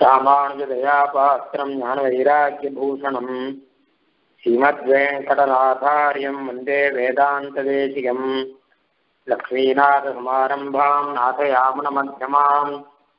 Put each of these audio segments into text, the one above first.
ராமானுஜதயாபாத்திரம் ஞானவைராக்கியபூஷணம் ஸ்ரீமத்வேங்கடநாதாரியம் வந்தே வேதாந்ததேசிகம் லக்ஷ்மீநாதசமாரம்பாம் நாதயாமுனமध्यமாம்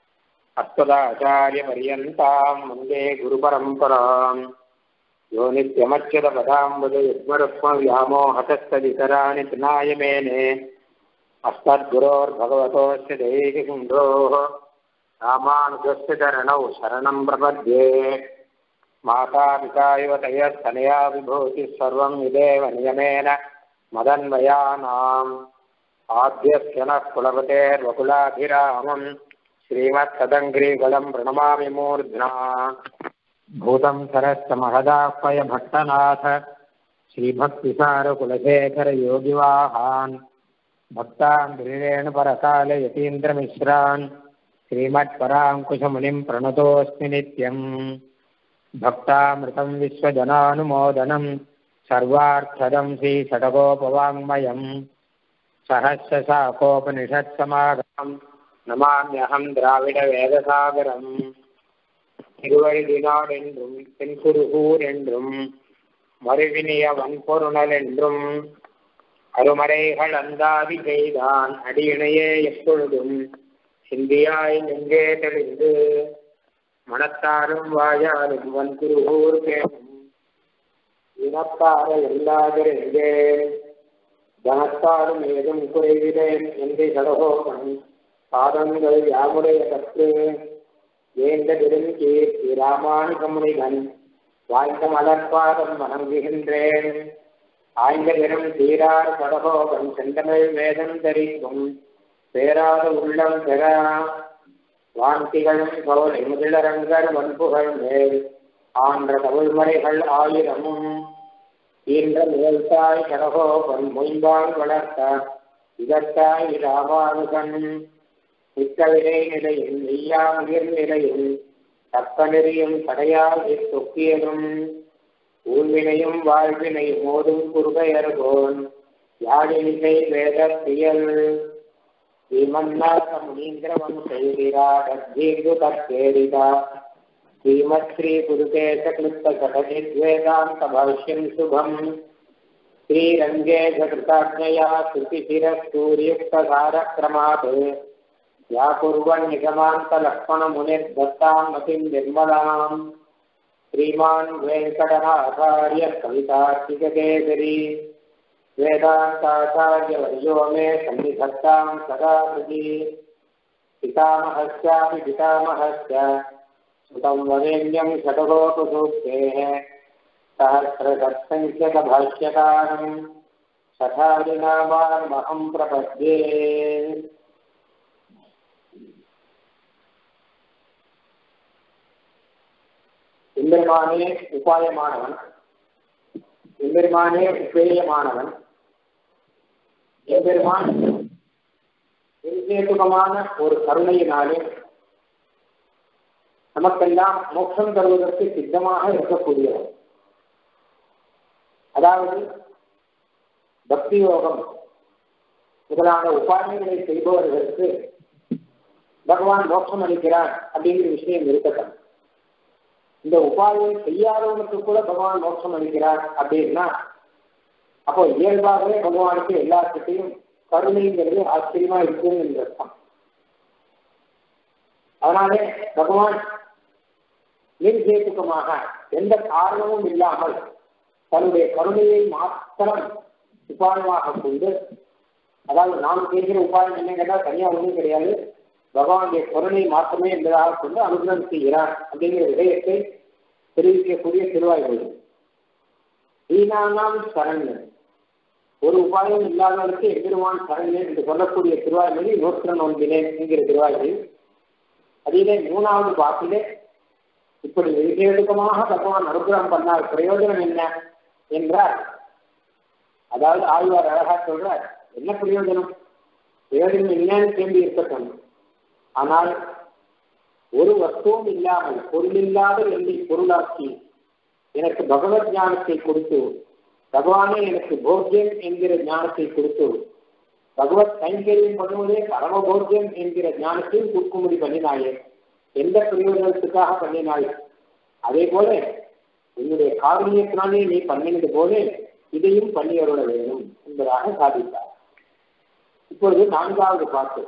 அஸ்மதாச்சாரியபர்யந்தாம் வந்தே குருபரம்பராம் யோ நித்யமच्युतपदाम्बुज युग्मरुक्मव्यामोहतस्तदितराणि पिनायमेने अस्मद्गुरोर्भगवतोऽस्य दैहिकुण्डोः रामानुजस्य चरणौ शरणं प्रपद्ये मातापिता इव तयस्तनया विभूतिः सर्वं विदेव नियमेन मदन्वयानाम् आद्यस्य नः कुलपतेर्वकुलाभिरामम् श्रीमत्तदङ्ग्रीगलं प्रणमामि मूर्ध्ना भूतं सरश्च महदाह्वय भट्टनाथ श्रीभक्तिसारकुलशेखरयोगिवाहान् भक्तान् गिरिरेणुपरकाल यतीन्द्रमिश्रान् श्रीमत्पराङ्कुशमुनिं प्रणतोऽस्मि नित्यम् भक्तामृतं विश्वजनानुमोदनं सर्वार्थदं श्रीषडगोपवाङ्मयम् सहस्रशाकोपनिषत्समागमम् நமாமியகம் திராவிட வேதசாகரம் திருவழுதினாள் என்றும் தென்குருகூர் என்றும் மறுவினிய வன்பொருணல் என்றும் அருமறைகள் அந்தாதி செய்தான் அடியினையே எப்பொழுதும் சிந்தியாய் நெஞ்சே தெளிந்து மனத்தாரும் வாயாலும் வன்குருகூர் கேளும் இனத்தார எல்லாதிருந்தேன் தனத்தாரும் ஏதும் குறைவிலேன் என்று சடகோபன் பாதங்கள் யாமுடைய கற்று வேந்த பெருங்கீர்த்தி ராமானுகமுனிகன் வாய்ந்த மலர்பாதம் வணங்குகின்றேன் ஆய்ந்த பெரும் தீரார் படகோபன் செந்தமிழ் வேதம் தரிக்கும் பேராத உள்ளம் பெற வாந்திகளும் கவலை முதலரங்கர் வன்புகள் மேல் ஆன்ற தமிழ்மறைகள் ஆயிரமும் ஈன்ற நிகழ்த்தாய் கடகோபன் மொய்பால் வளர்த்த இதற்காய் ராமானுகன் மிக்கவிலை நிலையில் மெய்யா உயிர் நிலையில் தப்ப நெறியும் தடையாகி தொக்கியதும் ஊழ்வினையும் வாழ்வினையும் மோதும் குருகையர்கோன் யாழினிசை வேத பியல் ஸ்ரீமன்னாத முனீந்திரவம் செய்கிறாதீர்கு தற்கேரிதா ஸ்ரீமத் ஸ்ரீ குருகேச கிருத்த கடஜித்வேதாந்த பவிஷ்யம் சுபம் श्रीरङ्गे कृताज्ञया श्रुतिशिरसूर्युक्तधारक्रमात् या कुर्वन् निगमान्तलक्ष्मणमुनिर्दत्तां मतिं निर्मलाम् श्रीमान् वेङ्कटनाचार्य कवितार्किककेसरी वेदान्ताचार्यवर्यो मे सन्निधत्तां सदा सति पितामहस्यापि पितामहस्य सुतं वरेण्यं षडगोपसूक्तेः सहस्रसत्सङ्ख्यकभाष्यकारम् सठादिनामान्महं प्रपद्ये எம்பெருமானே உபாயமானவன் எம்பெருமானே உபேயமானவன் எம்பெருமான் விசேஷமான ஒரு கருணையினாலே நமக்கெல்லாம் மோட்சம் தருவதற்கு சித்தமாக இருக்கக்கூடியவன் அதாவது பக்தி யோகம் முதலான உபாயங்களை செய்பவர்களுக்கு பகவான் மோட்சம் அளிக்கிறார் அப்படிங்கிற விஷயம் இருக்கட்டும் இந்த உபாயம் செய்யாதவனுக்கு கூட பகவான் மோட்சம் அளிக்கிறார் அப்படின்னா அப்போ இயல்பாகவே பகவானுக்கு எல்லாத்துட்டையும் கருணைங்கிறது ஆச்சரியமா இருக்கும் என்று அர்த்தம் அதனாலே பகவான் நிர்ஹேதுக்கமாக எந்த காரணமும் இல்லாமல் தன்னுடைய கருணையை மாத்திரம் உபாயமாக கொண்டு அதாவது நாம் கேட்கிற உபாயம் என்ன கேட்டால் தனியாக ஒன்றும் கிடையாது பகவானுடைய கருணை மாத்திரமே என்பதாக கொண்டு அனுகிரகம் செய்கிறார் அப்படிங்கிற விடயத்தை தெரிவிக்கக்கூடிய திருவாய்மொழி ஈனானாம் சரண்யன் ஒரு உபாயம் இல்லாதவருக்கு எம்பெருமான் சரண்யன் என்று சொல்லக்கூடிய திருவாய்மொழி நூற்று ஒன்றினேன் என்கிற திருவாய்மொழி அதிலே மூணாவது பாட்டிலே இப்படி விசேஷமாக பகவான் அனுகிரகம் பண்ணால் பிரயோஜனம் என்ன என்றால் அதாவது ஆழ்வார் அழகா சொல்றார் என்ன பிரயோஜனம் பிரயோஜனம் என்னன்னு தேம்பி இருக்கட்டும் ஆனால் ஒரு வஸ்துவும் இல்லாமல் பொருளில்லாத என்னை பொருளாக்கி எனக்கு பகவத் ஞானத்தை கொடுத்து பகவானே எனக்கு போக்கியம் என்கிற ஞானத்தை கொடுத்து பகவத் கைங்கரியம் பண்ணுவதே பரமபோக்கியம் என்கிற ஞானத்தையும் கொடுக்கும்படி பண்ணினாயே எந்த பிரயோஜனத்துக்காக பண்ணினாய் அதே போல உன்னுடைய காரணியத்தினாலே நீ பண்ணினது போல இதையும் பண்ணி அருள வேண்டும் என்பதாக சாதித்தார் இப்பொழுது நான்காவது பாட்டு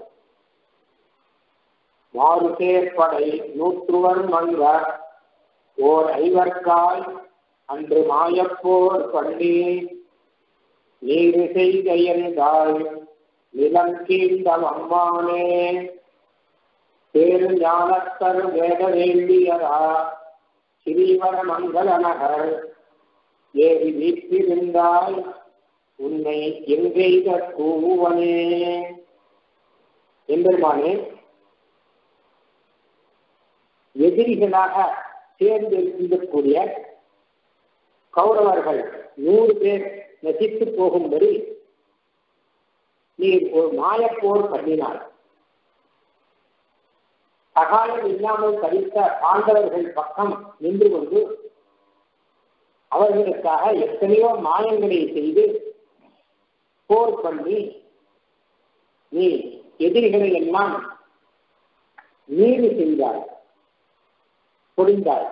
மாறுசேர்படை நூற்றுவர் மன்றார் ஓர் ஐவர்காய் அன்று மாயப்போர் பண்ணி நீரு செய்கையந்தாய் நிலம் கீழ்ந்தம் அம்மானே பேரு ஞானத்தர் வேத வேண்டியரா ஸ்ரீவர மங்கள நகர் ஏறி வீட்டிருந்தாய் உன்னை எங்கெய்த கூவனே எம்பெருமானே எதிரிகளாக சேர்ந்து இருக்கக்கூடிய கௌரவர்கள் நூறு பேர் நசித்து போகும்படி நீ ஒரு மாயப்போர் பண்ணினார் சகாயம் இல்லாமல் தரித்த பாண்டவர்கள் பக்கம் நின்று கொண்டு அவர்களுக்காக எத்தனையோ மாயங்களை செய்து போர் பண்ணி நீ எதிரிகளை எல்லாம் நீரு செய்தாய் பொழிந்தாய்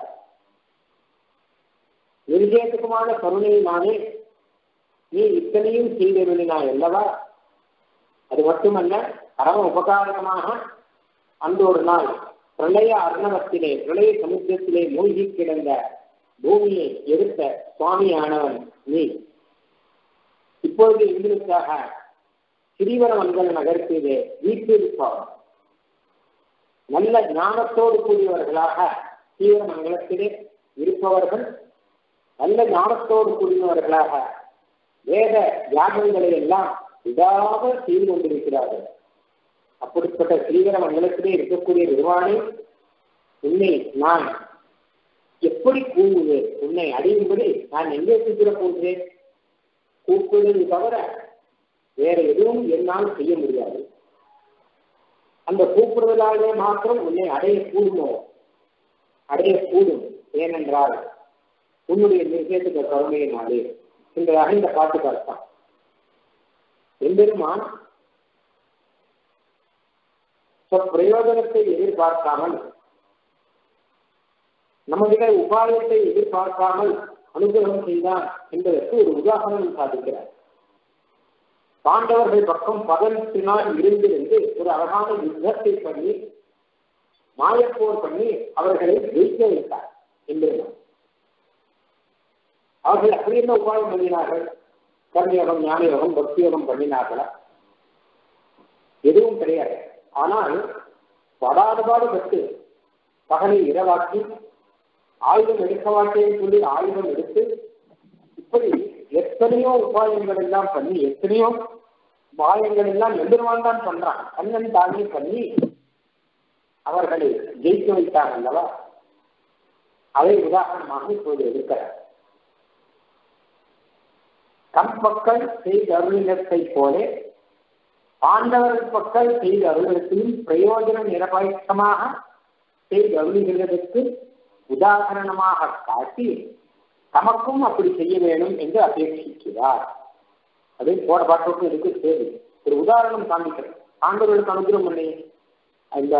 நிர்ஜேதகமான கருணையினாலே நீ இத்தனையும் செய்தருளினாய் அல்லவா அது மட்டுமல்ல பரம உபகாரமாக அந்த ஒரு நாள் பிரளய அர்ணவத்திலே பிரளய சமுத்திரத்திலே மூழ்கி கிடந்த பூமியை எடுத்த சுவாமியானவன் நீ இப்பொழுது எங்களுக்காக சிறிவர மங்கல நகரத்திலே வீட்டிருப்பார் நல்ல ஞானத்தோடு கூடியவர்களாக தீவிர மங்கலத்திலே இருப்பவர்கள் நல்ல ஞானத்தோடு கூடியவர்களாக வேத யாகங்களை எல்லாம் விடாக செய்து கொண்டிருக்கிறார்கள் அப்படிப்பட்ட ஸ்ரீகர மண்டலத்திலே இருக்கக்கூடிய நிர்வாணி உன்னை நான் எப்படி கூவுவேன் உன்னை அடையும்படி நான் எங்கே கூப்பிட போகிறேன் கூப்பிடுவது தவிர வேற எதுவும் என்னால் செய்ய முடியாது அந்த கூப்பிடுவதாலே மாத்திரம் உன்னை அடைய கூடுமோ அடையக்கூடும் ஏனென்றால் உன்னுடைய நிர்ணயத்துக்கு கருணையினாலே என்பதாக இந்த பாட்டுக்கு அர்த்தம் எம்பெருமான் பிரயோஜனத்தை எதிர்பார்க்காமல் நம்மகிட்ட உபாயத்தை எதிர்பார்க்காமல் அனுகிரகம் செய்தான் என்பதற்கு ஒரு உதாரணம் சாதிக்கிறார் பாண்டவர்கள் பக்கம் பதினெட்டினால் இருந்திருந்து ஒரு அழகான யுத்தத்தை பண்ணி மாயப்போர் பண்ணி அவர்களை ஜெயிக்க வைத்தார் எம்பெருமான் அவர்கள் அப்படி என்ன உபாயம் பண்ணினார்கள் கர்மயோகம் ஞானயோகம் பக்தியோகம் பண்ணினார்களா எதுவும் கிடையாது ஆனால் படாதபாடு பட்டு பகலை இரவாக்கி ஆயுதம் எடுக்க மாட்டேன்னு சொல்லி ஆயுதம் எடுத்து இப்படி எத்தனையோ உபாயங்கள் எல்லாம் பண்ணி எத்தனையோ உபாயங்கள் எல்லாம் எதிர்வான் தான் பண்றான் கண்ணன் தாண்டி பண்ணி அவர்களை ஜெயிக்க வைத்தார் அல்லவா அதை உதாரணமாக இப்போது இருக்கிறார் தம் பக்கம் செய்த அருளினத்தை போலே பாண்டவர்கள் பக்கம் செய்த அருளத்திலும் பிரயோஜன நிரபயக்கமாக செய்த அருளுகிறதுக்கு உதாரணமாக காட்டி தமக்கும் அப்படி செய்ய வேண்டும் என்று அபேட்சிக்கிறார் அது போட பாட்டுக்கு இதுக்கு தேவை ஒரு உதாரணம் காண்பிக்கிறேன் பாண்டவர்களுக்கு அனுகிரம் பண்ணி இந்த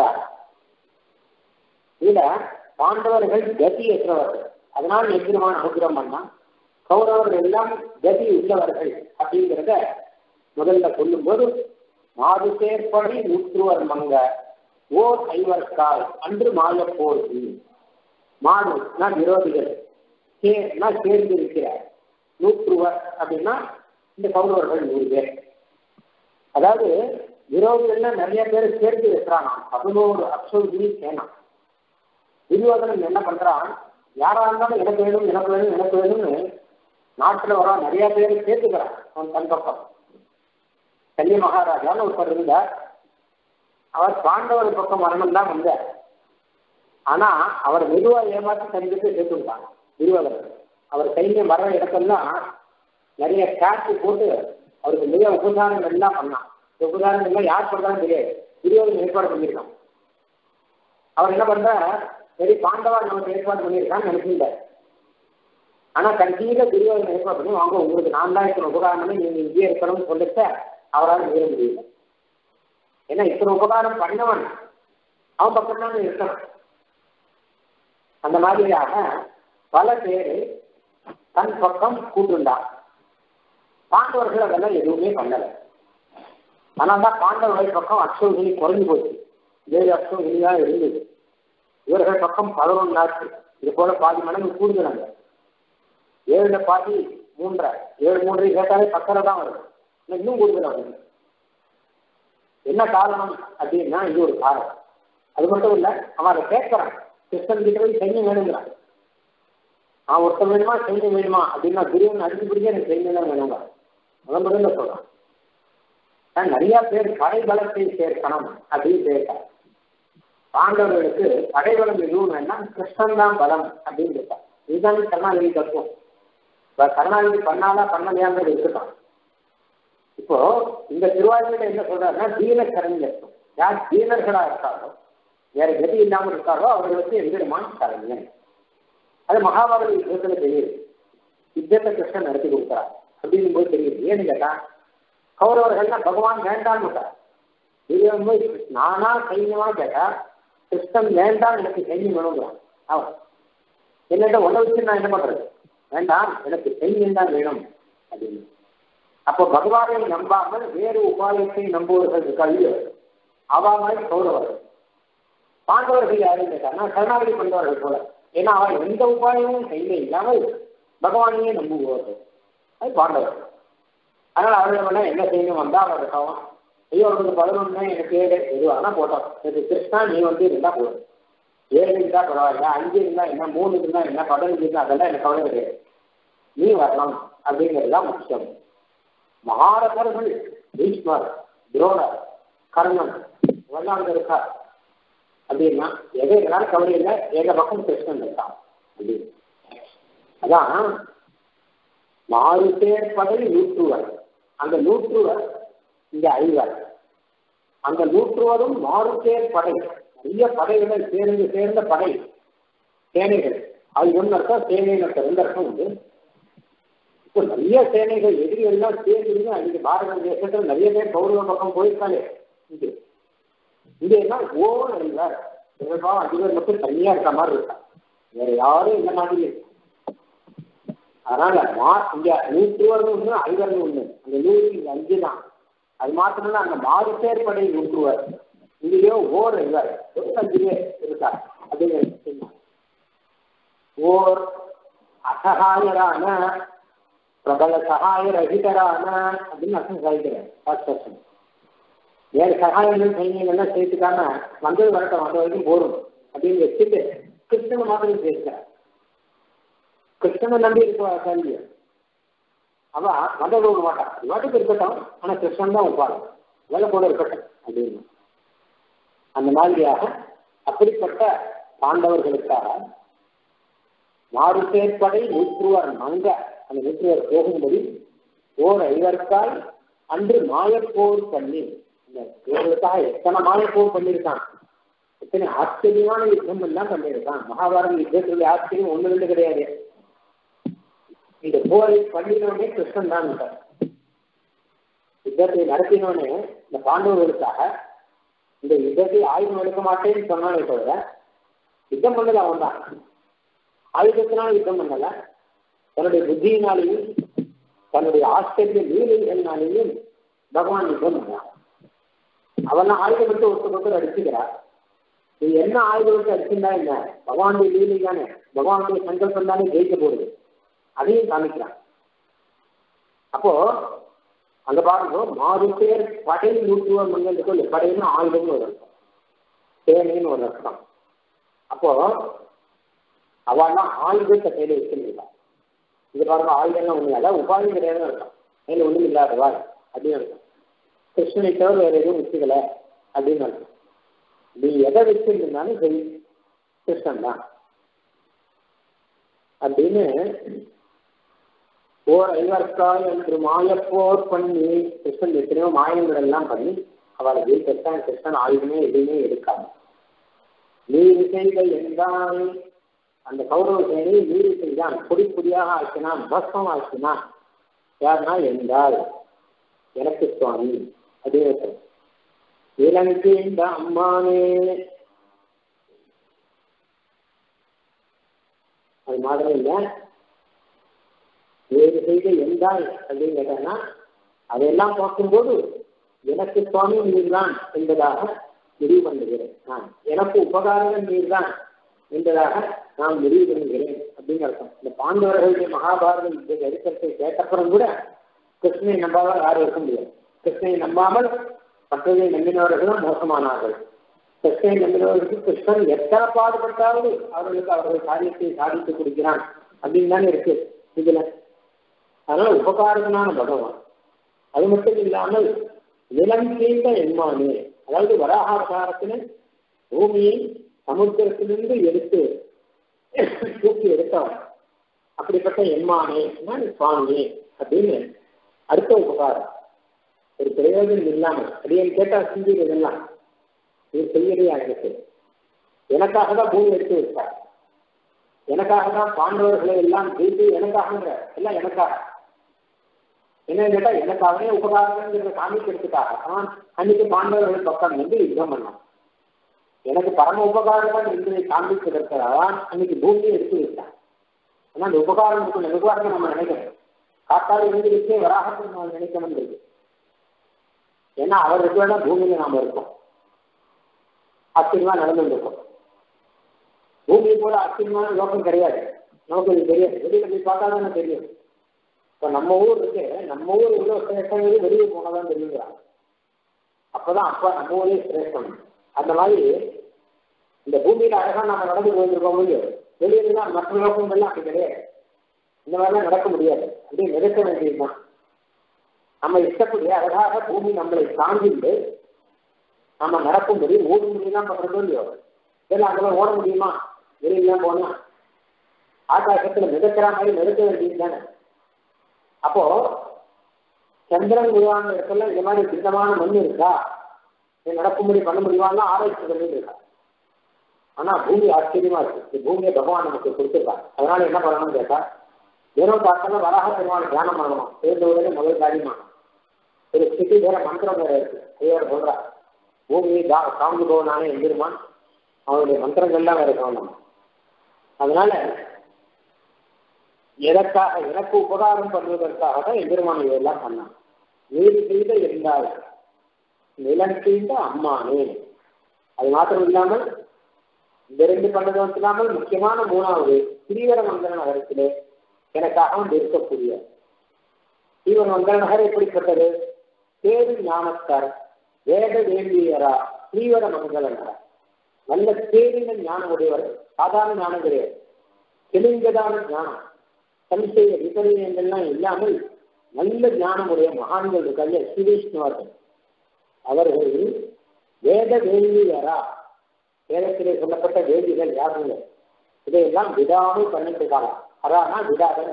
இதுல பாண்டவர்கள் கதி ஏற்றவர்கள் அதனால் எந்திரமான அனுகிரம் பண்ணா கௌரவர்கள் எல்லாம் கதி உள்ளவர்கள் அப்படிங்கிறத முதல்ல சொல்லும்போது மாது சேர்ப்படி நூற்றுவர் மங்க ஓர் ஐவர்கால் அன்று மாய போர் மாடு நான் விரோதிகள் சேர்னா சேர்ந்து இருக்கிறார் நூற்றுவர் அப்படின்னா இந்த கௌரவர்கள் நூறு பேர் அதாவது விரோதிகள்ல நிறைய பேர் சேர்த்து வைக்கிறான் பதினோரு அப்சோதி சேனம் துரியோதனன் என்ன பண்றான் யாரா இருந்தாலும் எனக்கு வேணும் எனக்கு வேணும் எனக்கு வேணும்னு நாட்டுல வர நிறைய பேர் சேர்த்துக்கிறான் அவன் தன் பக்கம் கல்ய மகாராஜான்னு ஒருத்தர் இருந்தார் அவர் பாண்டவர் பக்கம் வரணும் தான் வந்தார் ஆனா அவர் மெதுவா ஏமாற்றி தனித்து சேர்த்துட்டாங்க துரியோதனன் அவர் சைன்யம் வர்ற இடத்தெல்லாம் நிறைய காட்சி போட்டு அவருக்கு நிறைய உபசாரங்கள் எல்லாம் பண்ணான் உபசாரங்கள் எல்லாம் யார் பண்றான்னு தெரியாது துரியோதனன் ஏற்பாடு பண்ணியிருக்கான் அவர் என்ன பண்ற சரி பாண்டவா நமக்கு ஏற்பாடு பண்ணியிருக்கான்னு நினைச்சிருந்தார் ஆனா கடைசியில துரியோதனை ஏற்பாடு பண்ணி வாங்க உங்களுக்கு நான் தான் இத்தனை உபகாரம் பண்ணி நீங்க இங்கே இருக்கணும்னு சொல்லிட்டு அவரால் மீற முடியல ஏன்னா இத்தனை உபகாரம் பண்ணவன் அவன் பக்கம் தான் இருக்கணும் அந்த மாதிரியாக பல பேர் தன் பக்கம் கூட்டுண்டான் பாண்டவர்கள் அதெல்லாம் எதுவுமே பண்ணல ஆனால் தான் பாண்டவர்கள் பக்கம் அக்ஷோகினி குறைஞ்சு போச்சு ஏழு அக்ஷோகினி தான் இருந்தது இவர்கள் பக்கம் பதினொன்று ஆச்சு இது போல பாதி மடங்கு கூடுதலாங்க ஏழுல பாதி மூன்றரை ஏழு மூன்றரை கேட்டாலே பத்தரை தான் வரும் இன்னும் கூடுதல் வருது என்ன காரணம் அப்படின்னா இது ஒரு காரணம் அது மட்டும் இல்ல அவன் அதை கேட்கறான் கிருஷ்ணன் கிட்ட போய் சைன்யம் வேணுங்கிறான் அவன் ஒருத்தர் வேணுமா சைன்யம் வேணுமா அப்படின்னா குருவன் அடிச்சு பிடிக்க எனக்கு சைன்யம் தான் வேணுங்க முதல் முதல்ல சொல்றான் நிறைய பேர் படை பலத்தை சேர்க்கணும் அப்படின்னு கேட்டார் பாண்டவர்களுக்கு படை பலம் எதுவும் வேண்டாம் கிருஷ்ணன் தான் பலம் அப்படின்னு கேட்டார் இதுதான் கருணாநிதி தத்துவம் இப்ப கருணாநிதி பண்ணாலா பண்ணலையாங்கிறது இருக்கட்டும் இப்போ இந்த திருவாரூரில் என்ன சொல்றாருன்னா தீன கரஞ்சர் யார் தீனர்களா இருக்காரோ வேற கதி இல்லாமல் இருக்காரோ அவர்களுக்கு எம்பெருமான் கரஞ்சன் அது மகாபாரத யுத்தத்துல தெரியுது யுத்தத்தை கிருஷ்ணன் நடத்தி கொடுக்குறார் அப்படின்னு போது தெரியுது ஏன்னு கேட்டா கௌரவர்கள்னா பகவான் வேண்டான்னு இது வந்து நானா சைன்யமா கேட்டா கிருஷ்ணன் வேண்டாம் எனக்கு சைன்யம் வேணுங்கிறான் அவன் என்னட்ட உன்னை வச்சு நான் என்ன பண்றது வேண்டாம் எனக்கு சைன்யம் தான் வேணும் அப்படின்னு அப்போ பகவானை நம்பாமல் வேறு உபாயத்தை நம்புவர்கள் இருக்காங்க அவா மாதிரி கௌரவர்கள் பாண்டவர்கள் யாரும் கேட்டாங்கன்னா கருணாநிதி பண்பவர்கள் போல ஏன்னா அவன் எந்த உபாயமும் செய்ய இல்லாமல் பகவானையே நம்புவார்கள் அது பாண்டவர்கள் அதனால அவர்கள் என்ன செய்யணும் வந்தா அவர் இருக்காவும் ஐயோ அவருக்கு பதினொன்று எனக்கு ஏழு எதுவானா போட்டோம் எனக்கு கிருஷ்ணா நீ வந்து இருந்தா போதும் ஏழு இருந்தா பரவாயில்ல அஞ்சு இருந்தா என்ன மூணு இருந்தா என்ன பதினஞ்சு இருந்தா அதெல்லாம் எனக்கு கவலை கிடையாது நீ வரலாம் அப்படிங்கிறது தான் முக்கியம் மகாரதர்கள் பீஷ்மர் துரோணர் கர்ணன் இவெல்லாம் அங்க இருக்கா அப்படின்னா எதை எதனால கவலை இல்லை எங்க பக்கம் கிருஷ்ணன் இருக்கான் அப்படின்னு அதான் மாறு பேர் படை நூற்றுவர் அந்த நூற்றுவர் இங்க ஐவர் அந்த நூற்றுவரும் மாறு பேர் படை நிறைய படைகள் சேர்ந்து சேர்ந்த படை சேனைகள் அது ஒன்று அர்த்தம் சேனைன்னு அர்த்தம் ரெண்டு அர்த்தம் உண்டு இப்போ நிறைய சேனைகள் எதிரிகள்லாம் சேர்ந்து அன்னைக்கு பாரத தேசத்துல நிறைய பேர் கௌரவ பக்கம் போயிருக்காங்க இங்கே இங்க எல்லாம் ஓவர் அறிவார் இவர்களா அதிபர் மட்டும் தனியா இருக்க மாதிரி இருக்கா வேற யாரும் இந்த மாதிரி இருக்கு அதனால மா இங்க நூற்றுவர்னு ஒண்ணு ஐவர்னு ஒண்ணு அந்த நூறு இங்க அஞ்சு தான் அது மாத்திரம் அந்த மாறு பேர் படை நூற்றுவர் இங்கேயோ ஓர் அறிவார் ஒரு அஞ்சு பேர் இருக்கா அப்படின்னு ஓர் அசகாயரான பிரபல சகாய ரகிதரான அப்படின்னு அர்த்தம் சாதிக்கிறேன் ஃபர்ஸ்ட் பர்சன் வேறு சகாயங்கள் சைன்யங்கள்லாம் சேர்த்துக்காம வந்தது வரட்டும் வந்த வரைக்கும் போதும் அப்படின்னு வச்சுட்டு கிருஷ்ணனை மாதிரி பேசுகிறார் கிருஷ்ணனை நம்பி இருக்க கேள்வி அவ வந்த விட மாட்டான் வாட்டுக்கு இருக்கட்டும் ஆனா கிருஷ்ணன் தான் உட்காரும் வேலை கூட இருக்கட்டும் அப்படின்னு அந்த மாதிரியாக அப்படிப்பட்ட பாண்டவர்களுக்காக மாறு சேர்ப்படை நூற்றுவர் மங்க அந்த நூற்றுவர் போகும்படி ஓர் ஐவர்க்காய் அன்று மாயப்போர் பண்ணி இந்த இவர்களுக்காக எத்தனை மாயப்போர் பண்ணியிருக்கான் எத்தனை ஆச்சரியமான யுத்தம் எல்லாம் பண்ணியிருக்கான் மகாபாரத யுத்தத்துடைய ஆச்சரியம் ஒண்ணு ரெண்டு கிடையாது இந்த போரை பண்ணினோடனே கிருஷ்ணன் தான் யுத்தத்தை நடத்தினோடனே இந்த பாண்டவர்களுக்காக இந்த யுத்தத்தை ஆயுதம் எடுக்க மாட்டேன்னு சொன்னானே தவிர யுத்தம் பண்ணது அவன் தான் ஆயுதத்தினால யுத்தம் பண்ணல தன்னுடைய புத்தியினாலேயும் தன்னுடைய ஆச்சரிய லீலைகள்னாலேயும் பகவான் யுத்தம் பண்ணான் அவெல்லாம் ஆயுதம் விட்டு ஒருத்தர் ஒருத்தர் அடிச்சுக்கிறார் நீ என்ன ஆயுதம் விட்டு அடிச்சிருந்தா என்ன பகவானுடைய லீலை தானே பகவானுடைய சங்கல்பம் தானே ஜெயிக்க போடுது அதையும் காமிக்கிறான் அப்போ அங்க பாருங்க மாறு பேர் படை நூற்றுவர் மங்கலுக்கு படைன்னு ஆயுதம்னு ஒரு அர்த்தம் சேனைன்னு ஒரு அர்த்தம் அப்போ அவெல்லாம் ஆயுதத்தை கையில வச்சிருந்தான் இது பாருங்க ஆயுதம்லாம் ஒண்ணு அதான் உபாயம் கிடையாது அர்த்தம் கையில ஒண்ணும் இல்லாதவா அப்படின்னு அர்த்தம் கிருஷ்ணனை தவிர வேற எதுவும் வச்சுக்கல அப்படின்னு அர்த்தம் நீ எதை வச்சிருந்தாலும் சரி கிருஷ்ணன் தான் அப்படின்னு போர் ஐவர்க்காய் என்று மாயப்போர் பண்ணி கிருஷ்ணன் எத்தனையோ மாயங்கள் எல்லாம் பண்ணி அவளை வீட்டத்தான் கிருஷ்ணன் ஆயுதமே எதுவுமே எடுக்காம நீர் செய்த என்றாய் அந்த கௌரவ சேனை நீர் செய்தான் பொடி பொடியாக ஆக்கினான் பஸ்மம் ஆக்கினான் யாருன்னா என்றால் எனக்கு சுவாமி அதே இலங்கை இந்த அம்மானே அது மாதிரி இல்லை வேறு செய்த எந்தாய் அப்படின்னு கேட்டா அதையெல்லாம் பார்க்கும்போது எனக்கு சுவாமி நீர்தான் என்பதாக முடிவு பண்ணுகிறேன் நான் எனக்கு உபகாரங்கள் நீர்தான் என்பதாக நான் முடிவு பண்ணுகிறேன் அப்படின்னு அர்த்தம் இந்த பாண்டவர்களுடைய மகாபாரதம் இந்த சரித்திரத்தை கேட்டப்புறம் கூட கிருஷ்ணனை நம்பாமல் யாரும் இருக்க முடியாது கிருஷ்ணனை நம்பாமல் மற்றதை நம்பினவர்களும் மோசமானார்கள் கிருஷ்ணனை நம்பினவர்களுக்கு கிருஷ்ணன் எத்தனை பாடுபட்டாலும் அவர்களுக்கு அவர்கள் காரியத்தை சாதித்து கொடுக்கிறான் அப்படின்னு தானே இருக்கு இதுல அதனால உபகாரகனான பகவான் அது மட்டும் இல்லாமல் நிலம் செய்த என்மானே அதாவது வராகாரத்தின பூமியை சமுத்திரத்திலிருந்து எடுத்து தூக்கி எடுத்தவன் அப்படிப்பட்ட என்மானே சுவாமி அப்படின்னு அடுத்த உபகாரம் ஒரு பிரயோஜனம் இல்லாமல் அடியன் கேட்டா செஞ்சதெல்லாம் இது செய்யறியா எனக்கு எனக்காக தான் பூமி எடுத்து வச்சார் எனக்காக தான் பாண்டவர்களை எல்லாம் ஜெயித்து எனக்காக எல்லாம் எனக்காக என்ன கேட்டா எனக்காகவே உபகாரங்கிறத காமிக்கிறதுக்காக தான் அன்னைக்கு பாண்டவர்கள் பக்கம் வந்து யுத்தம் பண்ணான் எனக்கு பரம உபகாரம் என்பதை காண்பிப்பதற்காக தான் அன்னைக்கு பூமியை எடுத்து வச்சான் ஆனா அந்த உபகாரம் இருக்கும் உபகாரத்தை நம்ம நினைக்கிறோம் காத்தாடி இருந்து வச்சே வராகத்தை நம்ம நினைக்கணும் இருக்கு ஏன்னா அவருக்கு வேணா பூமியில நாம இருக்கோம் ஆச்சரியமா நடந்துருக்கோம் பூமியை போல ஆச்சரியமான லோகம் கிடையாது நமக்கு இது தெரியாது வெளியில போய் பார்த்தா தானே தெரியும் இப்ப நம்ம ஊர் இருக்கு நம்ம ஊர் இவ்வளவு சிரேஷ்டம் வெளியே போனதான் தெரியுங்கிறாங்க அப்பதான் அப்ப நம்ம ஊரே சிரேஷ்டம் அந்த மாதிரி இந்த பூமியில அழகா நம்ம நடந்து போயிருக்கோம் இல்லையோ வெளியில தான் மற்ற லோகங்கள்லாம் அப்படி கிடையாது இந்த மாதிரிலாம் நடக்க முடியாது அப்படியே நிறுத்த வேண்டியதுதான் நம்ம இஷ்டப்படி அழகாக பூமி நம்மளை தாங்கிட்டு நம்ம நடக்கும்படி ஓடும்படிலாம் பண்றதோ இல்லையோ இதெல்லாம் அங்கெல்லாம் ஓட முடியுமா வெளியெல்லாம் போனா ஆகாசத்துல மிதக்கிற மாதிரி நிறுத்த வேண்டியது தானே அப்போ சந்திரன் உருவான இடத்துல இந்த மாதிரி திட்டமான மண் இருக்கா நடக்கும்படி பண்ண முடியுமான்னா ஆராய்ச்சி பண்ணி இருக்கா ஆனா பூமி ஆச்சரியமா இருக்கு இந்த பூமியை பகவான் நமக்கு கொடுத்துருக்காங்க அதனால என்ன பண்ணணும்னு கேட்டா வெறும் பார்த்தாலும் வராக பெருமாள் தியானம் பண்ணணும் சேர்ந்த உடனே முதல் காரியமான ஒரு ஸ்திதி வேற மந்திரம் வேற இருக்கு ஐயர் சொல்றா பூமியை கா காந்து போவனானே எந்திருமான் அவனுடைய மந்திரங்கள்லாம் வேற சொல்லணும் அதனால எதற்காக எனக்கு உபகாரம் பண்ணுவதற்காக தான் எதிர்மான இதெல்லாம் பண்ணான் நீர் செய்த இருந்தால் நிலம் செய்த அம்மானே அது மாத்திரம் இல்லாமல் இந்த ரெண்டு பண்ணது மட்டும் இல்லாமல் முக்கியமான மூணாவது ஸ்ரீவர மந்திர நகரத்திலே எனக்காக வந்து இருக்கக்கூடிய ஸ்ரீவர மந்திர நகர் எப்படிப்பட்டது பேரு ஞானஸ்கர் வேத வேண்டியரா ஸ்ரீவர மங்கள நகர் நல்ல தேரின ஞானம் உடையவர் சாதாரண ஞானம் கிடையாது தெளிந்ததான ஞானம் சம்சய விபரீதங்கள்லாம் இல்லாமல் நல்ல ஞானமுடைய மகான்கள் இருக்காங்க ஸ்ரீவைஷ்ணவர்கள் அவர்கள் வேத வேண்டியரா வேதத்திலே சொல்லப்பட்ட வேதிகள் யாருங்க இதையெல்லாம் விடாமல் பண்ணிட்டு இருக்காங்க அதானா விடாதன்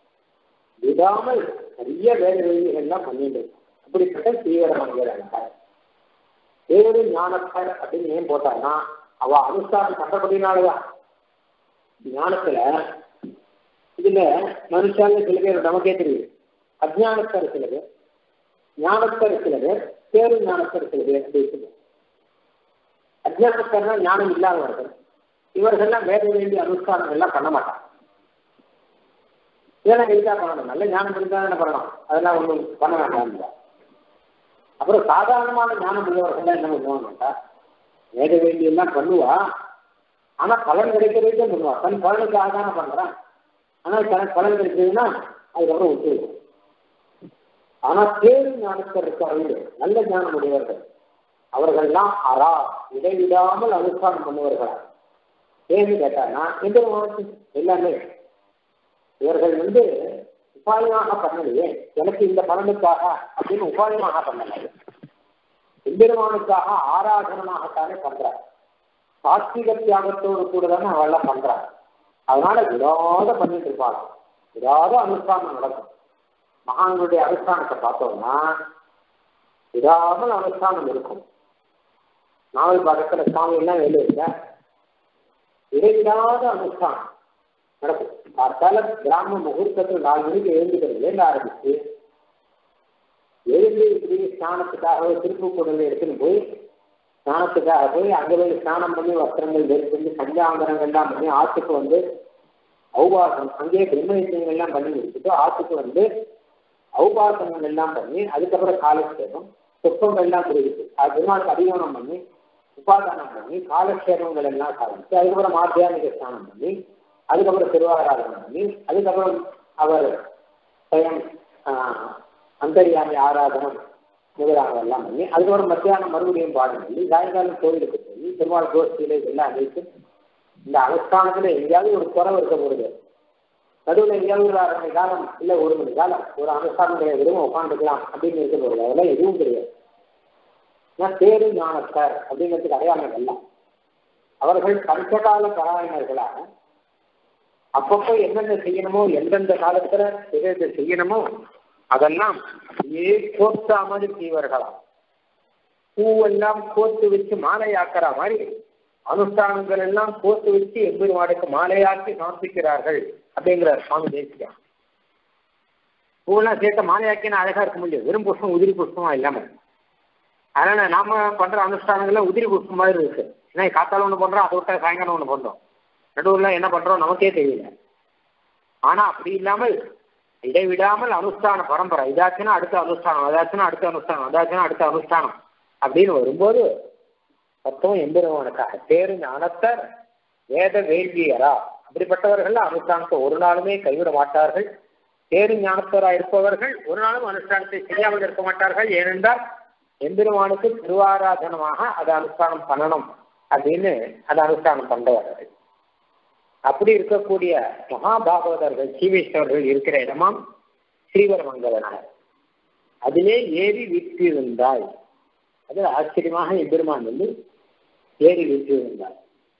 விடாமல் நிறைய வேத வேதிகள்லாம் பண்ணிட்டு அப்படிப்பட்ட தீவிரமானவர் வேறு ஞானத்தர் அப்படின்னு ஏன் போட்டான்னா அவ அனுஷ்டானம் பண்றபடினாலதான் ஞானத்துல இதுல மனுஷாங்க சில பேர் நமக்கே தெரியும் அஜானத்தர் சில பேர் ஞானத்தர் சில பேர் பேரு ஞானத்தர் சில பேர் அப்படின்னு அஜானத்தர்னா ஞானம் இல்லாதவர்கள் இவர்கள்லாம் வேத வேண்டிய அனுஷ்டானங்கள் எல்லாம் பண்ண மாட்டாங்க இதெல்லாம் எதுக்காக பண்ணணும் நல்ல ஞானம் இருந்தால் என்ன பண்ணணும் அதெல்லாம் ஒன்றும் பண்ண வேண்டாம் அப்புறம் சாதாரணமான ஞானம் உள்ளவர்கள் என்ன பண்ணுவாங்க கேட்டா வேத வேண்டியெல்லாம் பண்ணுவா ஆனா பலன் கிடைக்கிறதுக்கே பண்ணுவா தன் பலனுக்காக தானே பண்றான் ஆனால் தனக்கு பலன் கிடைச்சதுன்னா அதுக்கப்புறம் விட்டுருவோம் ஆனா தேர்வு ஞானத்தர் இருக்காங்க நல்ல ஞானம் உடையவர்கள் அவர்கள்லாம் அரா இடைவிடாமல் அனுஷ்டானம் பண்ணுவார்களா ஏன்னு கேட்டாங்கன்னா எந்த எல்லாமே இவர்கள் வந்து உபாயமாக பண்ணலையே எனக்கு இந்த பலனுக்காக அப்படின்னு உபாயமாக பண்ணல எம்பெருமானுக்காக ஆராதனமாகத்தானே பண்றார் சாத்விக தியாகத்தோடு கூட தானே அவெல்லாம் பண்றாங்க அதனால விடாத பண்ணிட்டு இருப்பாங்க விடாத அனுஷ்டானம் நடக்கும் மகான்களுடைய அனுஷ்டானத்தை பார்த்தோம்னா விடாமல் அனுஷ்டானம் இருக்கும் நாவல் பாகத்துல சுவாமி எல்லாம் வெளியிருக்க இடைவிடாத அனுஷ்டானம் நடக்கும் பார்த்தால கிராம முகூர்த்தத்தில் நாலு மணிக்கு எழுந்துக்கிறது ஏந்த ஆரம்பிச்சு எழுந்து இப்படி ஸ்நானத்துக்காக திருப்புக்கூடல எடுத்துன்னு போய் ஸ்நானத்துக்காக போய் அங்கே போய் ஸ்நானம் பண்ணி வஸ்திரங்கள் தரிசித்து சஞ்சாந்தரங்கள்லாம் பண்ணி ஆற்றுக்கு வந்து ஔபாசம் அங்கேயே பிரம்மயத்தியங்கள் எல்லாம் பண்ணி முடிச்சுட்டு ஆத்துக்கு வந்து ஔபாசனங்கள் எல்லாம் பண்ணி அதுக்கப்புறம் காலக்ஷேபம் புஷ்பங்கள் எல்லாம் தெரிவித்து அது பெருமாளுக்கு அதிகமனம் பண்ணி உபாதானம் பண்ணி காலக்ஷேபங்கள் எல்லாம் சாதிச்சு அதுக்கப்புறம் ஆத்தியானிக ஸ்நானம் பண்ணி அதுக்கப்புறம் திருவாராதனம் பண்ணி அதுக்கப்புறம் அவர் ஸ்வயம் அந்தரியாமி ஆராதனம் முதலானதெல்லாம் பண்ணி அதுக்கப்புறம் மத்தியானம் மறுபடியும் பாடம் பண்ணி சாயங்காலம் கோவிலுக்கு போய் திருமால் கோஷ்டியில இதெல்லாம் அழைத்து இந்த அனுஷ்டானத்துல எங்கேயாவது ஒரு குறவு இருக்க போகுது நடுவில் எங்கேயாவது ஒரு அரை மணி காலம் இல்லை ஒரு மணி காலம் ஒரு அனுஷ்டானம் கிடையாது வெறும் உட்காந்துக்கலாம் அப்படின்னு இருக்க போகுது அதெல்லாம் எதுவும் கிடையாது ஏன்னா தேரு ஞானத்தார் அப்படிங்கிறதுக்கு அடையாளம் எல்லாம் அவர்கள் பஞ்சகால பாராயணர்களாக அப்பப்போ என்னென்ன செய்யணுமோ எந்தெந்த காலத்துல எதை செய்யணுமோ அதெல்லாம் அப்படியே கோர்த்தா மாதிரி செய்வார்களாம் பூவெல்லாம் கோர்த்து வச்சு மாலையாக்குற மாதிரி அனுஷ்டானங்கள் எல்லாம் கோர்த்து வச்சு எம்பெருமாடுக்கு மாலையாக்கி சமர்ப்பிக்கிறார்கள் அப்படிங்கிற சுவாமி தேசியம் பூவெல்லாம் சேர்த்த மாலையாக்கினா அழகா இருக்க முடியாது வெறும் புஷ்பம் உதிரி புஷ்பமா இல்லாம அதனால நாம பண்ற அனுஷ்டானங்கள்ல உதிரி புஷ்பம் மாதிரி இருக்கு ஏன்னா காத்தால ஒண்ணு பண்றோம் அதை விட்டா சாயங்காலம் ஒண்ணு பண்றோம் நடுவுல என்ன பண்றோம் நமக்கே தெரியல ஆனா அப்படி இல்லாமல் இடைவிடாமல் அனுஷ்டான பரம்பரை இதாச்சுன்னா அடுத்த அனுஷ்டானம் அதாச்சுன்னா அடுத்த அனுஷ்டானம் அதாச்சுன்னா அடுத்த அனுஷ்டானம் அப்படின்னு வரும்போது மொத்தம் எம்பெருமானுக்காக தேரு ஞானத்தர் வேத வேள்வியரா அப்படிப்பட்டவர்கள் அனுஷ்டானத்தை ஒரு நாளுமே கைவிட மாட்டார்கள் தேரு ஞானத்தராக இருப்பவர்கள் ஒரு நாளும் அனுஷ்டானத்தை செய்யாமல் இருக்க மாட்டார்கள் ஏனென்றால் எம்பெருமானுக்கு திருவாராதனமாக அதை அனுஷ்டானம் பண்ணணும் அப்படின்னு அதை அனுஷ்டானம் பண்றவர்கள் அப்படி இருக்கக்கூடிய மகாபாகவதர்கள் சீவேஸ்வரர்கள் இருக்கிற இடமாம் ஸ்ரீவரமங்கலனார் அதிலே ஏறி வீற்றிருந்தாய் அது ஆச்சரியமாக எம்பெருமான் வந்து ஏறி வீற்றிருந்தார்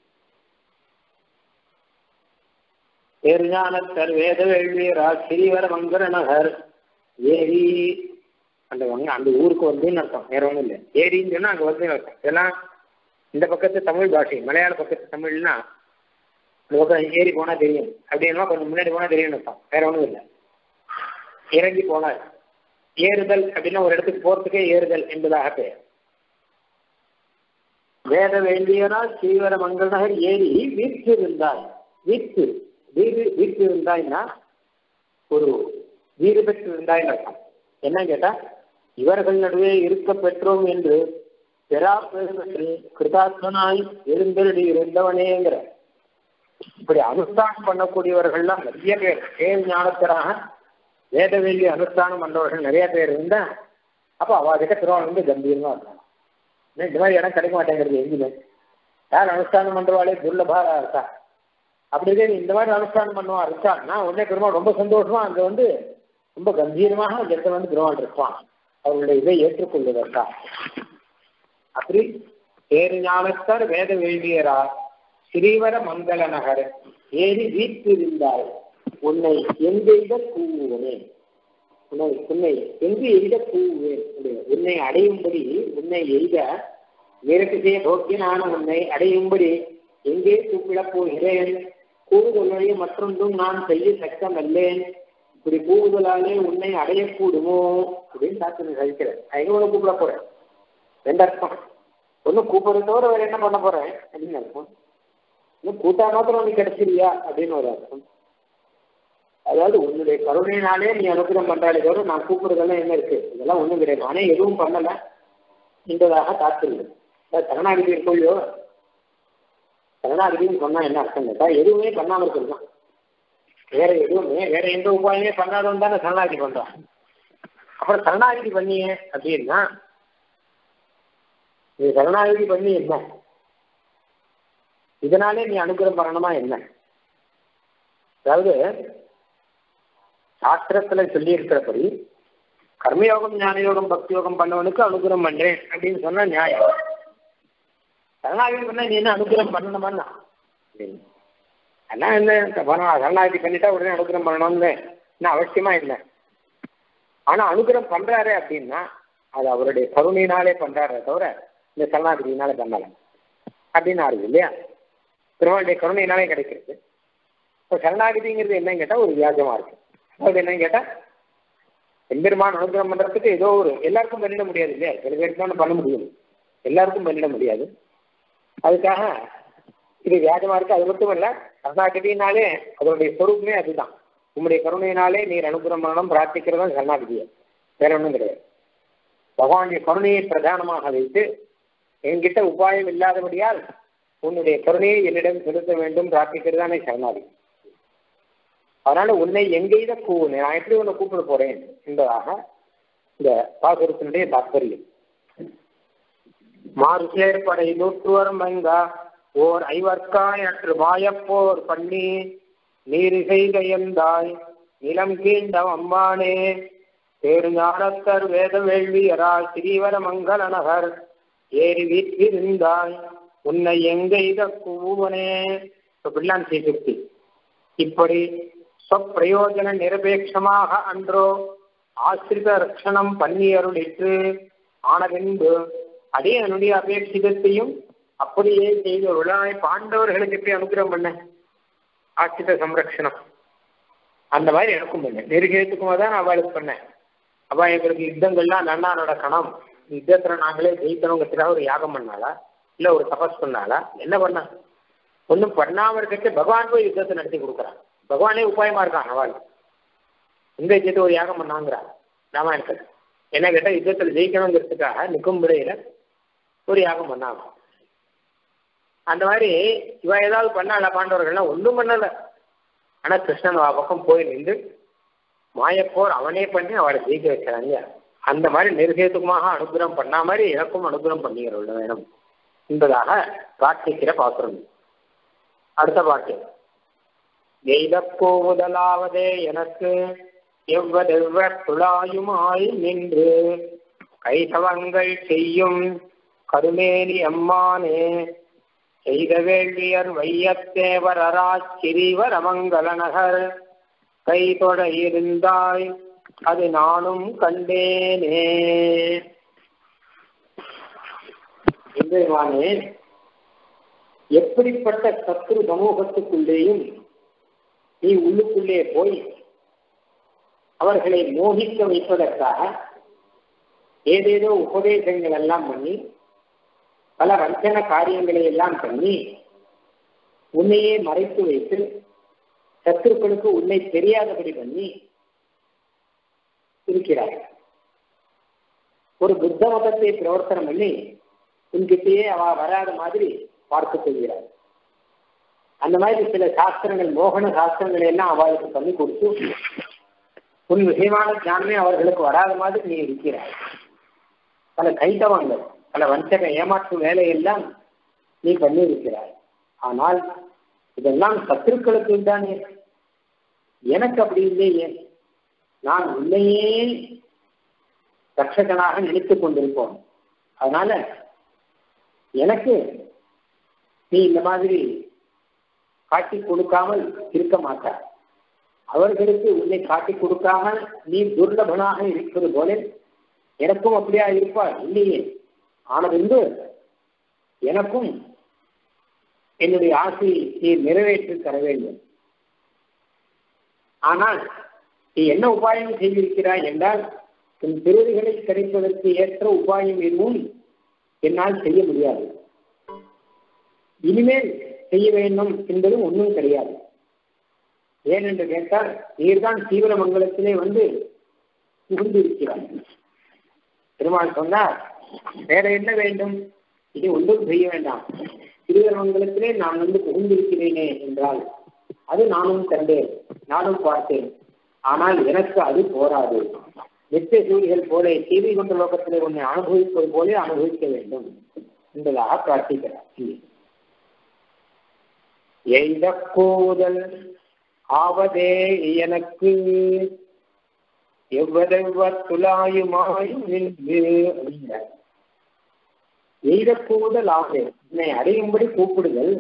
ஏறுஞானத்தர் வேத வேள்வியரா ஸ்ரீவர மங்கர நகர் ஏரி அந்த வங்க அந்த ஊருக்கு வந்துன்னு அர்த்தம் வேற ஒன்றும் இல்லை ஏரின்னு சொன்னா அங்கே வந்து அர்த்தம் இதெல்லாம் இந்த பக்கத்து தமிழ் பாஷை மலையாள பக்கத்து தமிழ்னா இந்த பக்கம் ஏறி போனா தெரியும் அப்படின்னா கொஞ்சம் முன்னாடி போனா தெரியும் அர்த்தம் வேற ஒன்றும் இல்லை இறங்கி போனார் ஏறுதல் அப்படின்னா ஒரு இடத்துக்கு போறதுக்கே ஏறுதல் என்பதாக பெயர் வேத வேண்டியனால் ஸ்ரீவர மங்கள் நகர் ஏறி வீட்டு இருந்தாய் வீட்டு வீடு வீட்டு இருந்தாய்னா ஒரு வீடு பெற்று இருந்தாய் அர்த்தம் என்ன கேட்டா இவர்கள் நடுவே இருக்க பெற்றோம் என்று பெறா பெருமென்று கிருதாத்மனாய் எழுந்தருடி இருந்தவனேங்கிற இப்படி அனுஷ்டானம் பண்ணக்கூடியவர்கள்லாம் நிறைய பேர் செயல் ஞானத்தராக வேத வேண்டி அனுஷ்டானம் பண்றவர்கள் நிறைய பேர் இருந்தா அப்போ அவகிட்ட திருவாரூர் வந்து கம்பீரமா இருக்காங்க இந்த மாதிரி இடம் கிடைக்க மாட்டேங்கிறது எங்குமே யார் அனுஷ்டானம் பண்றவாளே துர்லபா இருக்கா அப்படி இதே இந்த மாதிரி அனுஷ்டானம் பண்ணுவா இருக்கான்னா உடனே பெருமாள் ரொம்ப சந்தோஷமா அங்க வந்து ரொம்ப கம்பீரமாக அந்த இடத்துல வந்து பெருமாள் இருப்பான் அவர்களுடைய இதை ஏற்றுக்கொள்வதற்கா அப்படி பேரு ஞானத்தார் வேத வேள்வியரா ஸ்ரீவர மங்கள நகர் ஏறி வீற்றிருந்தாய் உன்னை எங்கெய்த கூவுவனே உன்னை உன்னை எங்கு எய்த கூவுவேன் உன்னை அடையும்படி உன்னை எய்த நிரட்டிசைய போக்கியனான உன்னை அடையும்படி எங்கே கூப்பிடப் போகிறேன் கூடுதலை மற்றொன்றும் நான் செய்ய சக்கம் அல்லேன் இப்படி கூடுதலாலே உன்னை அடையக்கூடுமோ அப்படின்னு சாத்திரம் கழிக்கிறேன் எங்க உன்னை கூப்பிட போறேன் ரெண்டு அர்த்தம் ஒன்னும் கூப்பிடுறது தவிர வேற என்ன பண்ண போறேன் அப்படின்னு அர்த்தம் இன்னும் கூட்டா மாத்திரம் நீ கிடைச்சிருவியா அப்படின்னு ஒரு அர்த்தம் அதாவது உன்னுடைய கருணையினாலே நீ அனுகிரகம் பண்றாலே தவிர நான் கூப்பிடுறதெல்லாம் என்ன இருக்கு இதெல்லாம் ஒண்ணும் கிடையாது நானே எதுவும் பண்ணல என்பதாக தாத்திருந்தேன் சரணாகிதி இருக்கொள்ளியோ சரணாகிதின்னு சொன்னா என்ன அர்த்தம் கேட்டா எதுவுமே பண்ணாம இருக்கிறது வேற எதுவுமே வேற எந்த உபாயமே பண்ணாதவன் தானே சரணாகிதி பண்றான் அப்புறம் சரணாகிதி பண்ணியே அப்படின்னா நீ சரணாகிதி பண்ணி என்ன இதனாலே நீ அனுகிரகம் பண்ணணுமா என்ன அதாவது சாஸ்திரத்துல சொல்லி இருக்கிறபடி கர்மயோகம் ஞானயோகம் பக்தி யோகம் பண்ணவனுக்கு அனுகிரகம் பண்றேன் அப்படின்னு சொன்னா நியாயம் சரணாகதி பண்ணா நீ என்ன அனுகிரகம் பண்ணணுமான்னா அதான் என்ன பண்ணலாம் சரணாகதி பண்ணிட்டா உடனே அனுகிரகம் பண்ணணும்னு என்ன அவசியமா இல்லை ஆனா அனுகிரகம் பண்றாரு அப்படின்னா அது அவருடைய கருணையினாலே பண்றாரே தவிர இந்த சரணாகதியினால பண்ணல அப்படின்னு ஆறுது இல்லையா திருவாளுடைய கருணையினாலே கிடைக்கிறது இப்போ சரணாகதிங்கிறது என்னன்னு கேட்டா ஒரு வியாஜமா இருக்கு அதாவது என்னன்னு கேட்டா எம்பெருமான் அனுகிரகம் பண்றதுக்கு ஏதோ ஒரு எல்லாருக்கும் பண்ணிட முடியாது இல்லையா சில பேருக்கு தான் பண்ண முடியும் எல்லாருக்கும் பண்ணிட முடியாது அதுக்காக இது வியாஜமா இருக்கு அது மட்டும் இல்ல சரணாகதினாலே அதனுடைய சொரூபமே அதுதான் உம்முடைய கருணையினாலே நீர் அனுகிரகம் பண்ணணும் பிரார்த்திக்கிறதா சரணாகதியை வேற ஒன்றும் கிடையாது பகவானுடைய கருணையை பிரதானமாக வைத்து என்கிட்ட உபாயம் இல்லாதபடியால் உன்னுடைய கருணையை என்னிடம் செலுத்த வேண்டும் பிரார்த்திக்கிறது தானே சரணாகதி அதனால உன்னை எங்கெய்த கூவுனே நான் எப்படி உன்னை கூப்பிட போறேன் என்பதாக இந்த பாசுரத்தினுடைய தாற்பயம் மாறு சேர்ப்படை நூற்றுவர் மங்கா ஓர் ஐவர்க்காய் அற்று மாயப்போர் பண்ணி நீர் செய்த எந்தாய் நிலம் கீண்ட அம்மானே பேரு ஞானத்தர் வேத வேள்வியரால் ஸ்ரீவர மங்கள நகர் ஏறி வீற்றிருந்தாய் உன்னை எங்கெய்த கூவனே பிள்ளான் சீசுக்தி இப்படி சொப்பிரயோஜன நிரபேட்சமாக அன்றோ ஆசிரித ரட்சணம் பண்ணி அருளிற்று ஆன பின்பு அதே என்னுடைய அபேட்சிதத்தையும் அப்படியே செய்த விழாய் பாண்டவர்களுக்கு எப்படி அனுகிரகம் பண்ண ஆசிரித சம்ரக்ஷணம் அந்த மாதிரி எனக்கும் பண்ண நெருகேத்துக்குமா தான் நான் அவளுக்கு பண்ணேன் அப்ப எங்களுக்கு யுத்தங்கள்லாம் நன்னா நடக்கணும் யுத்தத்துல நாங்களே ஜெயிக்கணுங்கிறதுக்காக ஒரு யாகம் பண்ணாளா இல்ல ஒரு தபஸ் பண்ணாளா என்ன பண்ணா ஒன்றும் பண்ணாம இருக்கிறது பகவான் போய் யுத்தத்தை நடத்தி கொடுக்குறான் பகவானே உபாயமா இருக்கான் அவள் இந்த யுத்தத்தை ஒரு யாகம் பண்ணாங்கிறான் ராமாயணத்தில் என்ன கேட்டால் யுத்தத்தில் ஜெயிக்கணுங்கிறதுக்காக நிற்கும் முறையில ஒரு யாகம் பண்ணாங்க அந்த மாதிரி இவ ஏதாவது பண்ணால பாண்டவர்கள்லாம் ஒன்றும் பண்ணல ஆனா கிருஷ்ணன் அவ பக்கம் போய் நின்று மாயப்போர் அவனே பண்ணி அவளை ஜெயிக்க வச்சாங்க அந்த மாதிரி நிர்கேதுகமாக அனுகிரகம் பண்ணா மாதிரி எனக்கும் அனுகிரகம் பண்ணிக்கிறவள் வேணும் என்பதாக பிரார்த்திக்கிற பாசுரம் அடுத்த பாட்டு எய்தப்போ முதலாவதே எனக்கு எவ்வதெவ்வ துளாயுமாய் நின்று கைதவங்கள் செய்யும் கருமேனி அம்மானே செய்த வேள்வியர் வையத்தேவர் அராச்சிறிவர் அமங்கல நகர் கை தொட இருந்தாய் அது நானும் கண்டேனே இன்றைவானே எப்படிப்பட்ட சத்ரு சமூகத்துக்குள்ளேயும் நீ உள்ளுக்குள்ளே போய் அவர்களை மோகிக்க வைப்பதற்காக ஏதேதோ உபதேசங்கள் எல்லாம் பண்ணி பல வஞ்சன காரியங்களை எல்லாம் பண்ணி உன்னையே மறைத்து வைத்து சத்துருக்களுக்கு உன்னை தெரியாதபடி பண்ணி இருக்கிறார் ஒரு புத்த மதத்தை பிரவர்த்தனம் பண்ணி உன்கிட்டயே அவ வராத மாதிரி பார்த்து கொள்கிறார் அந்த மாதிரி சில சாஸ்திரங்கள் மோகன சாஸ்திரங்களை எல்லாம் அவளுக்கு பண்ணி கொடுத்து உன் விஷயமான ஞானமே அவர்களுக்கு வராத மாதிரி நீ இருக்கிறாய் பல கைத்தவங்கள் பல வஞ்சக ஏமாற்று வேலையெல்லாம் நீ பண்ணி இருக்கிறாய் ஆனால் இதெல்லாம் சத்துருக்களுக்கு தானே எனக்கு அப்படி இல்லையே நான் உன்னையே ரட்சகனாக நினைத்துக் கொண்டிருப்போம் அதனால எனக்கு நீ இந்த மாதிரி காட்டி கொடுக்காமல் இருக்க மாட்டார் அவர்களுக்கு உன்னை காட்டி கொடுக்காமல் நீ துர்லபனாக இருப்பது போல எனக்கும் அப்படியா இருப்பார் இல்லையே ஆனது எனக்கும் என்னுடைய ஆசையை நீ நிறைவேற்றி தர வேண்டும் ஆனால் நீ என்ன உபாயம் செய்திருக்கிறாய் என்றால் உன் பிறவிகளை கிடைப்பதற்கு ஏற்ற உபாயம் எதுவும் என்னால் செய்ய முடியாது இனிமேல் செய்ய வேண்டும் என்பது ஒன்றும் கிடையாது ஏனென்று கேட்டால் நீர்தான் தீவிர மங்கலத்திலே வந்து புகுந்திருக்கிறார் பெருமாள் சொன்னார் வேற என்ன வேண்டும் இனி ஒன்றும் செய்ய வேண்டாம் திருவரமங்கலத்திலே நான் வந்து புகுந்திருக்கிறேனே என்றால் அது நானும் கண்டேன் நானும் பார்த்தேன் ஆனால் எனக்கு அது போராது நித்திய சூரியர்கள் போல செய்தி கொண்ட லோகத்திலே உன்னை அனுபவிப்பது போல அனுபவிக்க வேண்டும் என்பதாக பிரார்த்திக்கிறார் எய்த கூதல் ஆவதே எனக்கு எவ்வளவு துளாயுமாய் நின்று அப்படிங்கிறார் எய்தக்கூதல் ஆகுது என்னை அடையும்படி கூப்பிடுதல்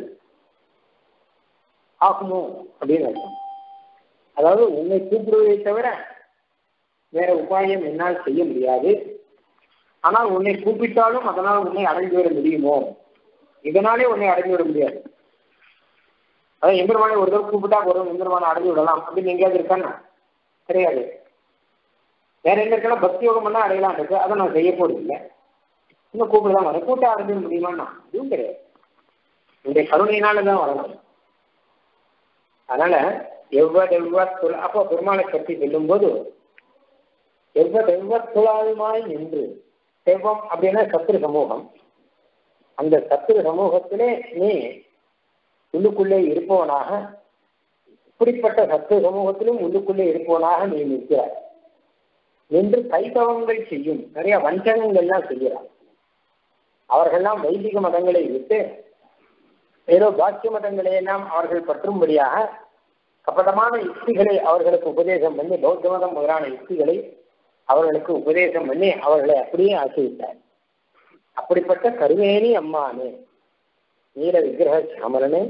ஆகுமோ அப்படின்னு அர்த்தம் அதாவது உன்னை கூப்பிடுவதை தவிர வேற உபாயம் என்னால் செய்ய முடியாது ஆனால் உன்னை கூப்பிட்டாலும் அதனால் உன்னை அடைந்து விட முடியுமோ இதனாலே உன்னை அடைந்து விட முடியாது அதாவது எம்பெருமானை ஒரு தடவை கூப்பிட்டா ஒரு எம்பெருமானை அடைஞ்சு விடலாம் அப்படின்னு எங்கேயாவது இருக்கான்னா கிடையாது வேற என்ன இருக்கலாம் பக்தி யோகம் பண்ணா அடையலாம் இருக்கு அதை நான் செய்ய போறது இல்லை இன்னும் கூப்பிட தான் வரேன் கூட்ட அடைஞ்சிட முடியுமான்னா இதுவும் கிடையாது உங்களுடைய கருணையினால தான் வரணும் அதனால எவ்வளவு அப்போ பெருமாளை பற்றி சொல்லும் போது எவ்வளவுமாய் நின்று செவ்வம் அப்படின்னா சத்துரு சமூகம் அந்த சத்துரு சமூகத்திலே நீ உள்ளுக்குள்ளே இருப்பவனாக இப்படிப்பட்ட சத்துரு சமூகத்திலும் உள்ளுக்குள்ளே இருப்பவனாக நீ நிற்கிறாய் என்று கைத்தவங்கள் செய்யும் நிறைய வஞ்சகங்கள்லாம் செய்கிறார் அவர்கள்லாம் வைதிக மதங்களை விட்டு ஏதோ பாக்கிய மதங்களை எல்லாம் அவர்கள் பற்றும்படியாக கபடமான யுக்திகளை அவர்களுக்கு உபதேசம் பண்ணி பௌத்த மதம் முதலான யுக்திகளை அவர்களுக்கு உபதேசம் பண்ணி அவர்களை அப்படியே ஆக்கிவிட்டார் அப்படிப்பட்ட கருவேணி அம்மானே நீல விக்கிரக சாமரனே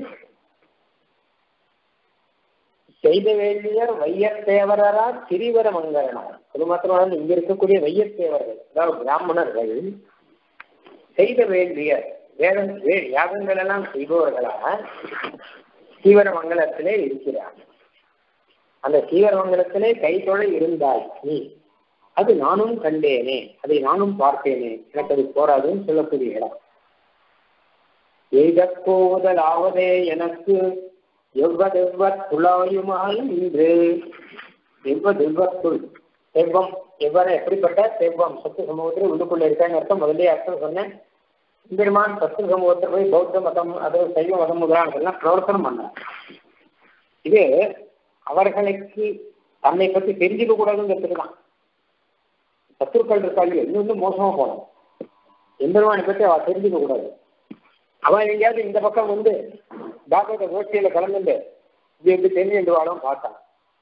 செய்த வேண்டியர் வையத்தேவரரா திரிவர மங்கரனார் அது மாத்திரமல்ல இங்க இருக்கக்கூடிய வையத்தேவர்கள் அதாவது பிராமணர்கள் செய்த வேண்டிய வேத யாகங்கள் எல்லாம் செய்பவர்களாக சீவர மங்கலத்திலே இருக்கிறார் அந்த சீவர மங்கலத்திலே கைத்தொழ இருந்தாய் நீ அது நானும் கண்டேனே அதை நானும் பார்த்தேனே எனக்கு அது போராதுன்னு சொல்லக்கூடிய இடம் எய்தப்போதலாவதே எனக்கு எவ்வதெவ்வத் துளாயுமாய் இன்று எவ்வதெவ்வத்துள் செவ்வம் எவ்வாறு எப்படிப்பட்ட செவ்வம் சத்து சமூகத்தில் உள்ளுக்குள்ள இருக்காங்க அர்த்தம் முதலே அர்த்தம் சொன்னேன் பெருமான் சத்து சமூகத்தில் போய் பௌத்த மதம் அது சைவ மதம் முதலானதெல்லாம் பிரவர்த்தனம் பண்ணார் இது அவர்களுக்கு தன்னை பற்றி தெரிஞ்சுக்க கூடாதுங்கிறதுக்கு தான் சத்துருக்கள் இருக்காங்க இன்னும் மோசமா போனோம் எம்பெருமானை பற்றி அவ தெரிஞ்சுக்க கூடாது அவன் எங்கேயாவது இந்த பக்கம் வந்து பாகவத கோஷ்டியில கலந்துட்டு இது எப்படி தெரிஞ்சு என்று வாழும் பார்த்தான்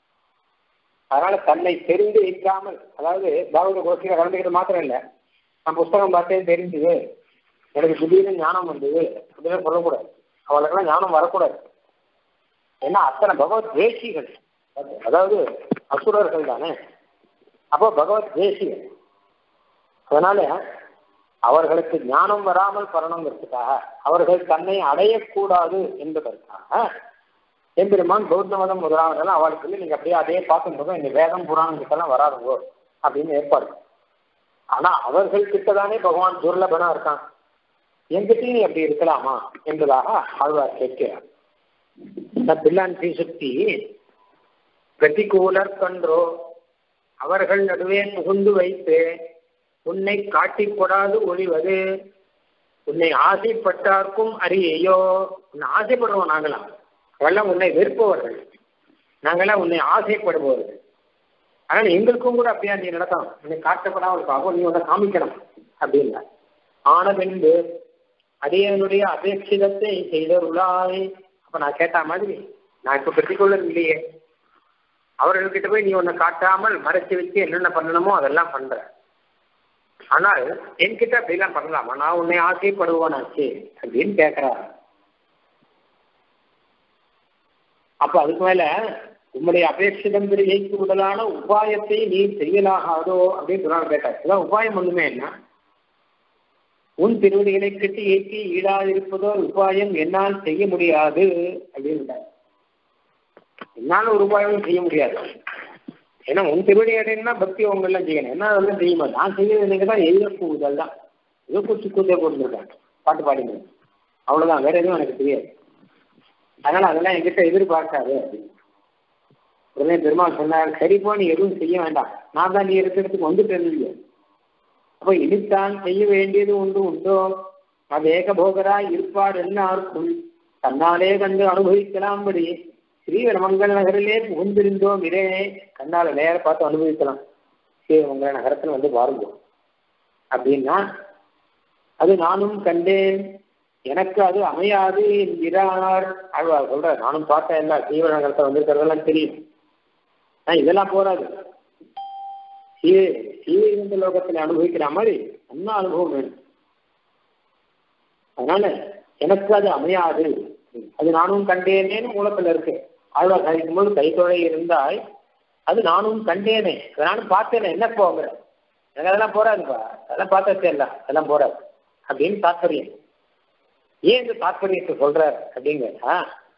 அதனால தன்னை தெரிந்து இருக்காமல் அதாவது பாகவத கோஷ்டியில கலந்துக்கிட்டு மாத்திரம் இல்லை நான் புஸ்தகம் பார்த்தேன் தெரிஞ்சுது எனக்கு திடீர்னு ஞானம் வந்தது அப்படின்னு சொல்லக்கூடாது அவளுக்கெல்லாம் ஞானம் வரக்கூடாது ஏன்னா அத்தனை பகவத் தேசிகள் அதாவது அசுரர்கள் தானே அப்போ பகவத் தேசிகள் அதனால அவர்களுக்கு ஞானம் வராமல் பரணுங்கிறதுக்காக அவர்கள் தன்னை அடையக்கூடாது என்பதற்காக எம்பெருமான் பௌத்த மதம் முதலாவதெல்லாம் அவளுக்கு நீங்க அப்படியே அதே பார்க்கும்போது இந்த வேதம் புராணங்களுக்கெல்லாம் வராதுங்கோ அப்படின்னு ஏற்பாடு ஆனா அவர்கள் கிட்டதானே பகவான் துர்லபனா இருக்கான் எங்கிட்டையும் நீ அப்படி இருக்கலாமா என்பதாக ஆழ்வார் கேட்கிறார் பிள்ளான் சுத்தி பிரதிகூலர் கன்றோ அவர்கள் நடுவே புகுந்து வைத்து உன்னை காட்டிப்படாது ஒழிவது உன்னை ஆசைப்பட்டார்க்கும் அறியையோ உன்னை ஆசைப்படுவோம் நாங்களாம் அவெல்லாம் உன்னை வெறுப்பவர்கள் நாங்களாம் உன்னை ஆசைப்படுபவர்கள் அதனால எங்களுக்கும் கூட அப்படியா நீ நடத்தணும் உன்னை காட்டப்படாமல் நீ உன்னை காமிக்கணும் அப்படின்னா ஆன பின்பு அடியனுடைய அபேட்சிதத்தை செய்தருளாய் அப்ப நான் கேட்ட மாதிரி நான் இப்ப பிரதிகொள்ளது இல்லையே அவர்கள்கிட்ட போய் நீ உன்னை காட்டாமல் மறைச்சு வச்சு என்னென்ன பண்ணணுமோ அதெல்லாம் பண்ற ஆனால் என்கிட்ட அப்படிலாம் பண்ணலாமா நான் உன்னை ஆசைப்படுவானாச்சு அப்படின்னு கேட்கிறாரு அப்ப அதுக்கு மேல உம்முடைய அபேட்சிதம் ஜெயித்து விடலான உபாயத்தை நீ செய்யலாகாதோ அப்படின்னு சொன்னாங்க கேட்டார் இதான் உபாயம் ஒண்ணுமே என்ன உன் திருவடிகளை கட்டி ஏற்றி ஈடாதிருப்பதோ உபாயம் என்னால் செய்ய முடியாது அப்படின்னு என்னால ஒரு உபாயமும் செய்ய முடியாது ஏன்னா உன் திருவடி அடையினா பக்தி உங்கெல்லாம் செய்யணும் என்ன அதெல்லாம் செய்யுமா நான் செய்யறது நீங்க தான் எழுத கூடுதல் தான் ஏதோ குச்சி கூத்தே போட்டுருக்கேன் பாட்டு பாடிங்க அவ்வளவுதான் வேற எதுவும் எனக்கு தெரியாது அதனால அதெல்லாம் என்கிட்ட எதிர்பார்க்காது அப்படின்னு உடனே பெருமாள் சொன்னார் சரிப்பா நீ எதுவும் செய்ய வேண்டாம் நான் தான் நீ இருக்கிறதுக்கு வந்துட்டேன் இல்லையோ அப்போ இனித்தான் செய்ய வேண்டியது ஒன்று உண்டோ அது ஏகபோகராய் இருப்பார் எல்லாருக்கும் தன்னாலே கண்டு அனுபவிக்கலாம்படி ஸ்ரீவரமங்கல நகரிலே புகுந்திருந்தோம் இதே கண்ணால நேர பார்த்து அனுபவிக்கலாம் ஸ்ரீவரமங்கல நகரத்துல வந்து பாருங்க அப்படின்னா அது நானும் கண்டேன் எனக்கு அது அமையாது என்கிறார் ஆழ்வார் சொல்ற நானும் பார்த்தேன் இல்ல ஸ்ரீவரநகரத்தை வந்திருக்கிறதெல்லாம் தெரியும் ஆஹ் இதெல்லாம் போராது சீ சீவைகுண்ட லோகத்தில் அனுபவிக்கிற மாதிரி என்ன அனுபவம் வேணும் அதனால எனக்கு அது அமையாது அது நானும் கண்டேனேன்னு மூலத்துல இருக்கு ஆழ்வார் சாதிக்கும் போது கைத்தொழை இருந்தால் அது நானும் கண்டேனே நானும் பார்த்தேனே என்ன போங்கிற எனக்கு அதெல்லாம் போறாதுப்பா அதெல்லாம் பார்த்தே இல்ல அதெல்லாம் போறாது அப்படின்னு தாற்பயம் ஏன் இந்த தாற்பயத்தை சொல்றார் அப்படிங்கிறா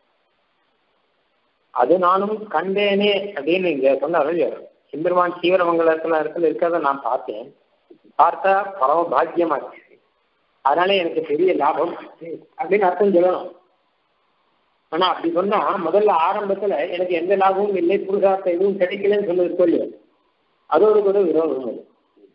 அது நானும் கண்டேனே அப்படின்னு இங்க சொன்னார் சிம்பெருமான் சீவரமங்கலத்துல இடத்துல இருக்கிறத நான் பார்த்தேன் பார்த்தா பரம பாக்கியமாச்சு அதனால எனக்கு பெரிய லாபம் அப்படின்னு அர்த்தம் சொல்லணும் ஆனா அப்படி சொன்னா முதல்ல ஆரம்பத்துல எனக்கு எந்த லாபமும் இல்லை புருஷார்த்தம் எதுவும் கிடைக்கலன்னு சொன்னது சொல்லு அதோடு கூட விரோதம் அது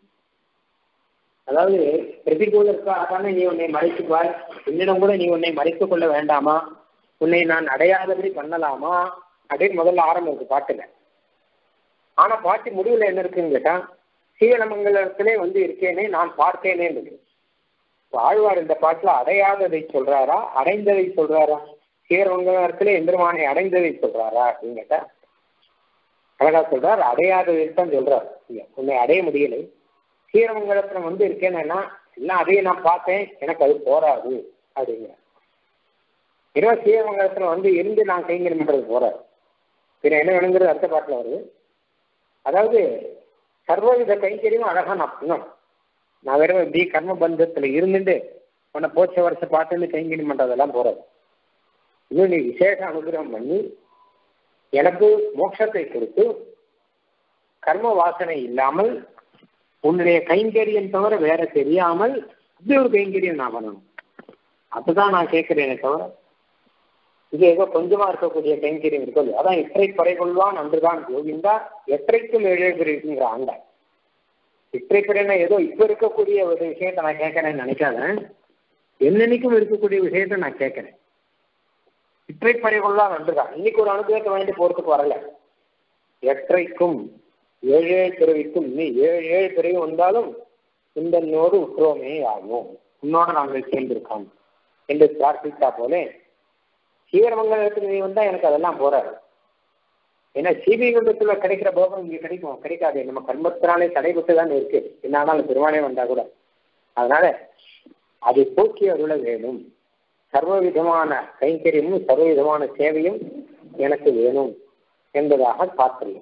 அதாவது பிரதிகூலருக்காக தானே நீ உன்னை மறைத்துக்குவாய் என்னிடம் கூட நீ உன்னை மறைத்துக் கொள்ள வேண்டாமா உன்னை நான் அடையாதபடி பண்ணலாமா அப்படின்னு முதல்ல ஆரம்பிச்சு பாட்டுல ஆனா பாட்டு முடிவுல என்ன இருக்குன்னு கேட்டா சீவனமங்கலத்திலே வந்து இருக்கேனே நான் பார்த்தேனே இருக்கு ஆழ்வார் இந்த பாட்டுல அடையாததை சொல்றாரா அடைந்ததை சொல்றாரா சீரமங்கலத்திலே எந்திரமானை அடைந்ததை சொல்றாரா அப்படின்னு கேட்டா அழகா சொல்றார் அடையாததை தான் சொல்றார் உன்னை அடைய முடியலை சீரமங்கலத்துல வந்து இருக்கேன்னா எல்லாம் அதையும் நான் பார்த்தேன் எனக்கு அது போராது அப்படிங்கிற இருபது சீரமங்கலத்துல வந்து இருந்து நான் கைங்கரியம் பண்றது போறாரு பின்ன என்ன வேணுங்கிறது அடுத்த பாட்டுல வருது அதாவது சர்வவித கைங்கரியம் அழகா நான் பண்ணணும் நான் வெறும் இப்படி கர்ம பந்தத்துல இருந்துட்டு உன்னை போச்ச வருஷம் பார்த்துட்டு கைங்கரியம் பண்றதெல்லாம் போறது இன்னும் நீ விசேஷ அனுகிரகம் பண்ணி எனக்கு மோட்சத்தை கொடுத்து கர்ம வாசனை இல்லாமல் உன்னுடைய கைங்கரியம் தவிர வேற தெரியாமல் இப்படி ஒரு கைங்கரியம் நான் பண்ணணும் அதுதான் நான் கேட்கிறேனே தவிர இது ஏதோ கொஞ்சமா இருக்கக்கூடிய கைங்கரியம் இருக்கது அதான் எற்றை பறை கொள்வான் அன்றுதான் கோவிந்தா எற்றைக்கும் எழுதுங்கிற ஆண்டாய் இற்றை பறைனா ஏதோ இப்ப இருக்கக்கூடிய ஒரு விஷயத்த நான் கேட்கறேன்னு நினைக்காத என்னன்னைக்கும் இருக்கக்கூடிய விஷயத்த நான் கேட்கிறேன் இற்றை பறை கொள்வான் அன்றுதான் இன்னைக்கு ஒரு அனுகிரகத்தை வாங்கிட்டு போறதுக்கு வரல எற்றைக்கும் ஏழு ஏழு பிறவிக்கும் நீ ஏழு ஏழு பிறவி வந்தாலும் இந்தனோடு உற்றோமே ஆகும் உன்னோட நாங்கள் சேர்ந்திருக்கோம் என்று பிரார்த்தித்தா போலே சீவரமங்கலத்துக்கு நீ வந்தா எனக்கு அதெல்லாம் போறாது ஏன்னா சீவிகுண்டத்துல கிடைக்கிற போகம் இங்க கிடைக்கும் கிடைக்காது நம்ம கர்மத்தினாலே தடைபட்டு தான் இருக்கு என்ன ஆனாலும் பெருமானே வந்தா கூட அதனால அதை போக்கி அருள வேணும் சர்வ விதமான கைங்கரியமும் சர்வ விதமான சேவையும் எனக்கு வேணும் என்பதாக தாற்பயம்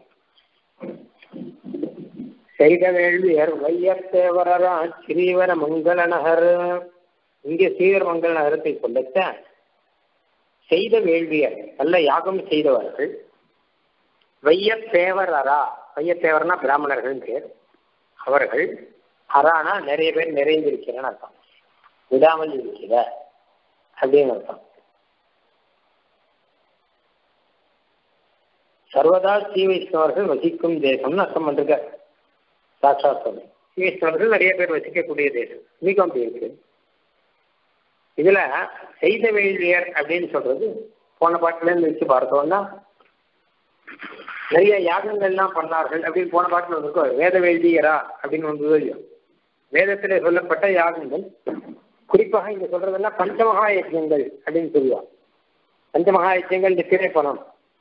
செய்த வேள்வியர் வையத்தேவரரா ஸ்ரீவர மங்கள நகர் இங்கே ஸ்ரீவர மங்கள நகரத்தை சொல்லத்த செய்த வேள்வியர் நல்ல யாகம் செய்தவர்கள் வையத்தேவர் அரா வையத்தேவர்னா பிராமணர்கள் பேர் அவர்கள் அரானா நிறைய பேர் நிறைந்திருக்கிறேன்னு அர்த்தம் விடாமல் இருக்கிற அப்படின்னு அர்த்தம் சர்வதா ஸ்ரீ வைஷ்ணவர்கள் வசிக்கும் தேசம்னு அர்த்தம் பண்ணிருக்க சாட்சாத் சொல்லி ஸ்ரீ வைஷ்ணவர்கள் நிறைய பேர் வசிக்கக்கூடிய தேசம் மிகவும் இருக்கு இதுல செய்த வேள்வியர் அப்படின்னு சொல்றது போன பாட்டுல இருந்து வச்சு பார்த்தோம்னா நிறைய யாகங்கள்லாம் பண்ணார்கள் அப்படின்னு போன பாட்டுல இருக்கும் வேத வேள்வியரா அப்படின்னு வந்தது இல்லையோ வேதத்துல சொல்லப்பட்ட யாகங்கள் குறிப்பாக இங்க சொல்றதெல்லாம் பஞ்சமகா யஜ்யங்கள் அப்படின்னு சொல்லுவாங்க பஞ்சமகா யஜ்யங்கள் இந்த திரைப்பணம்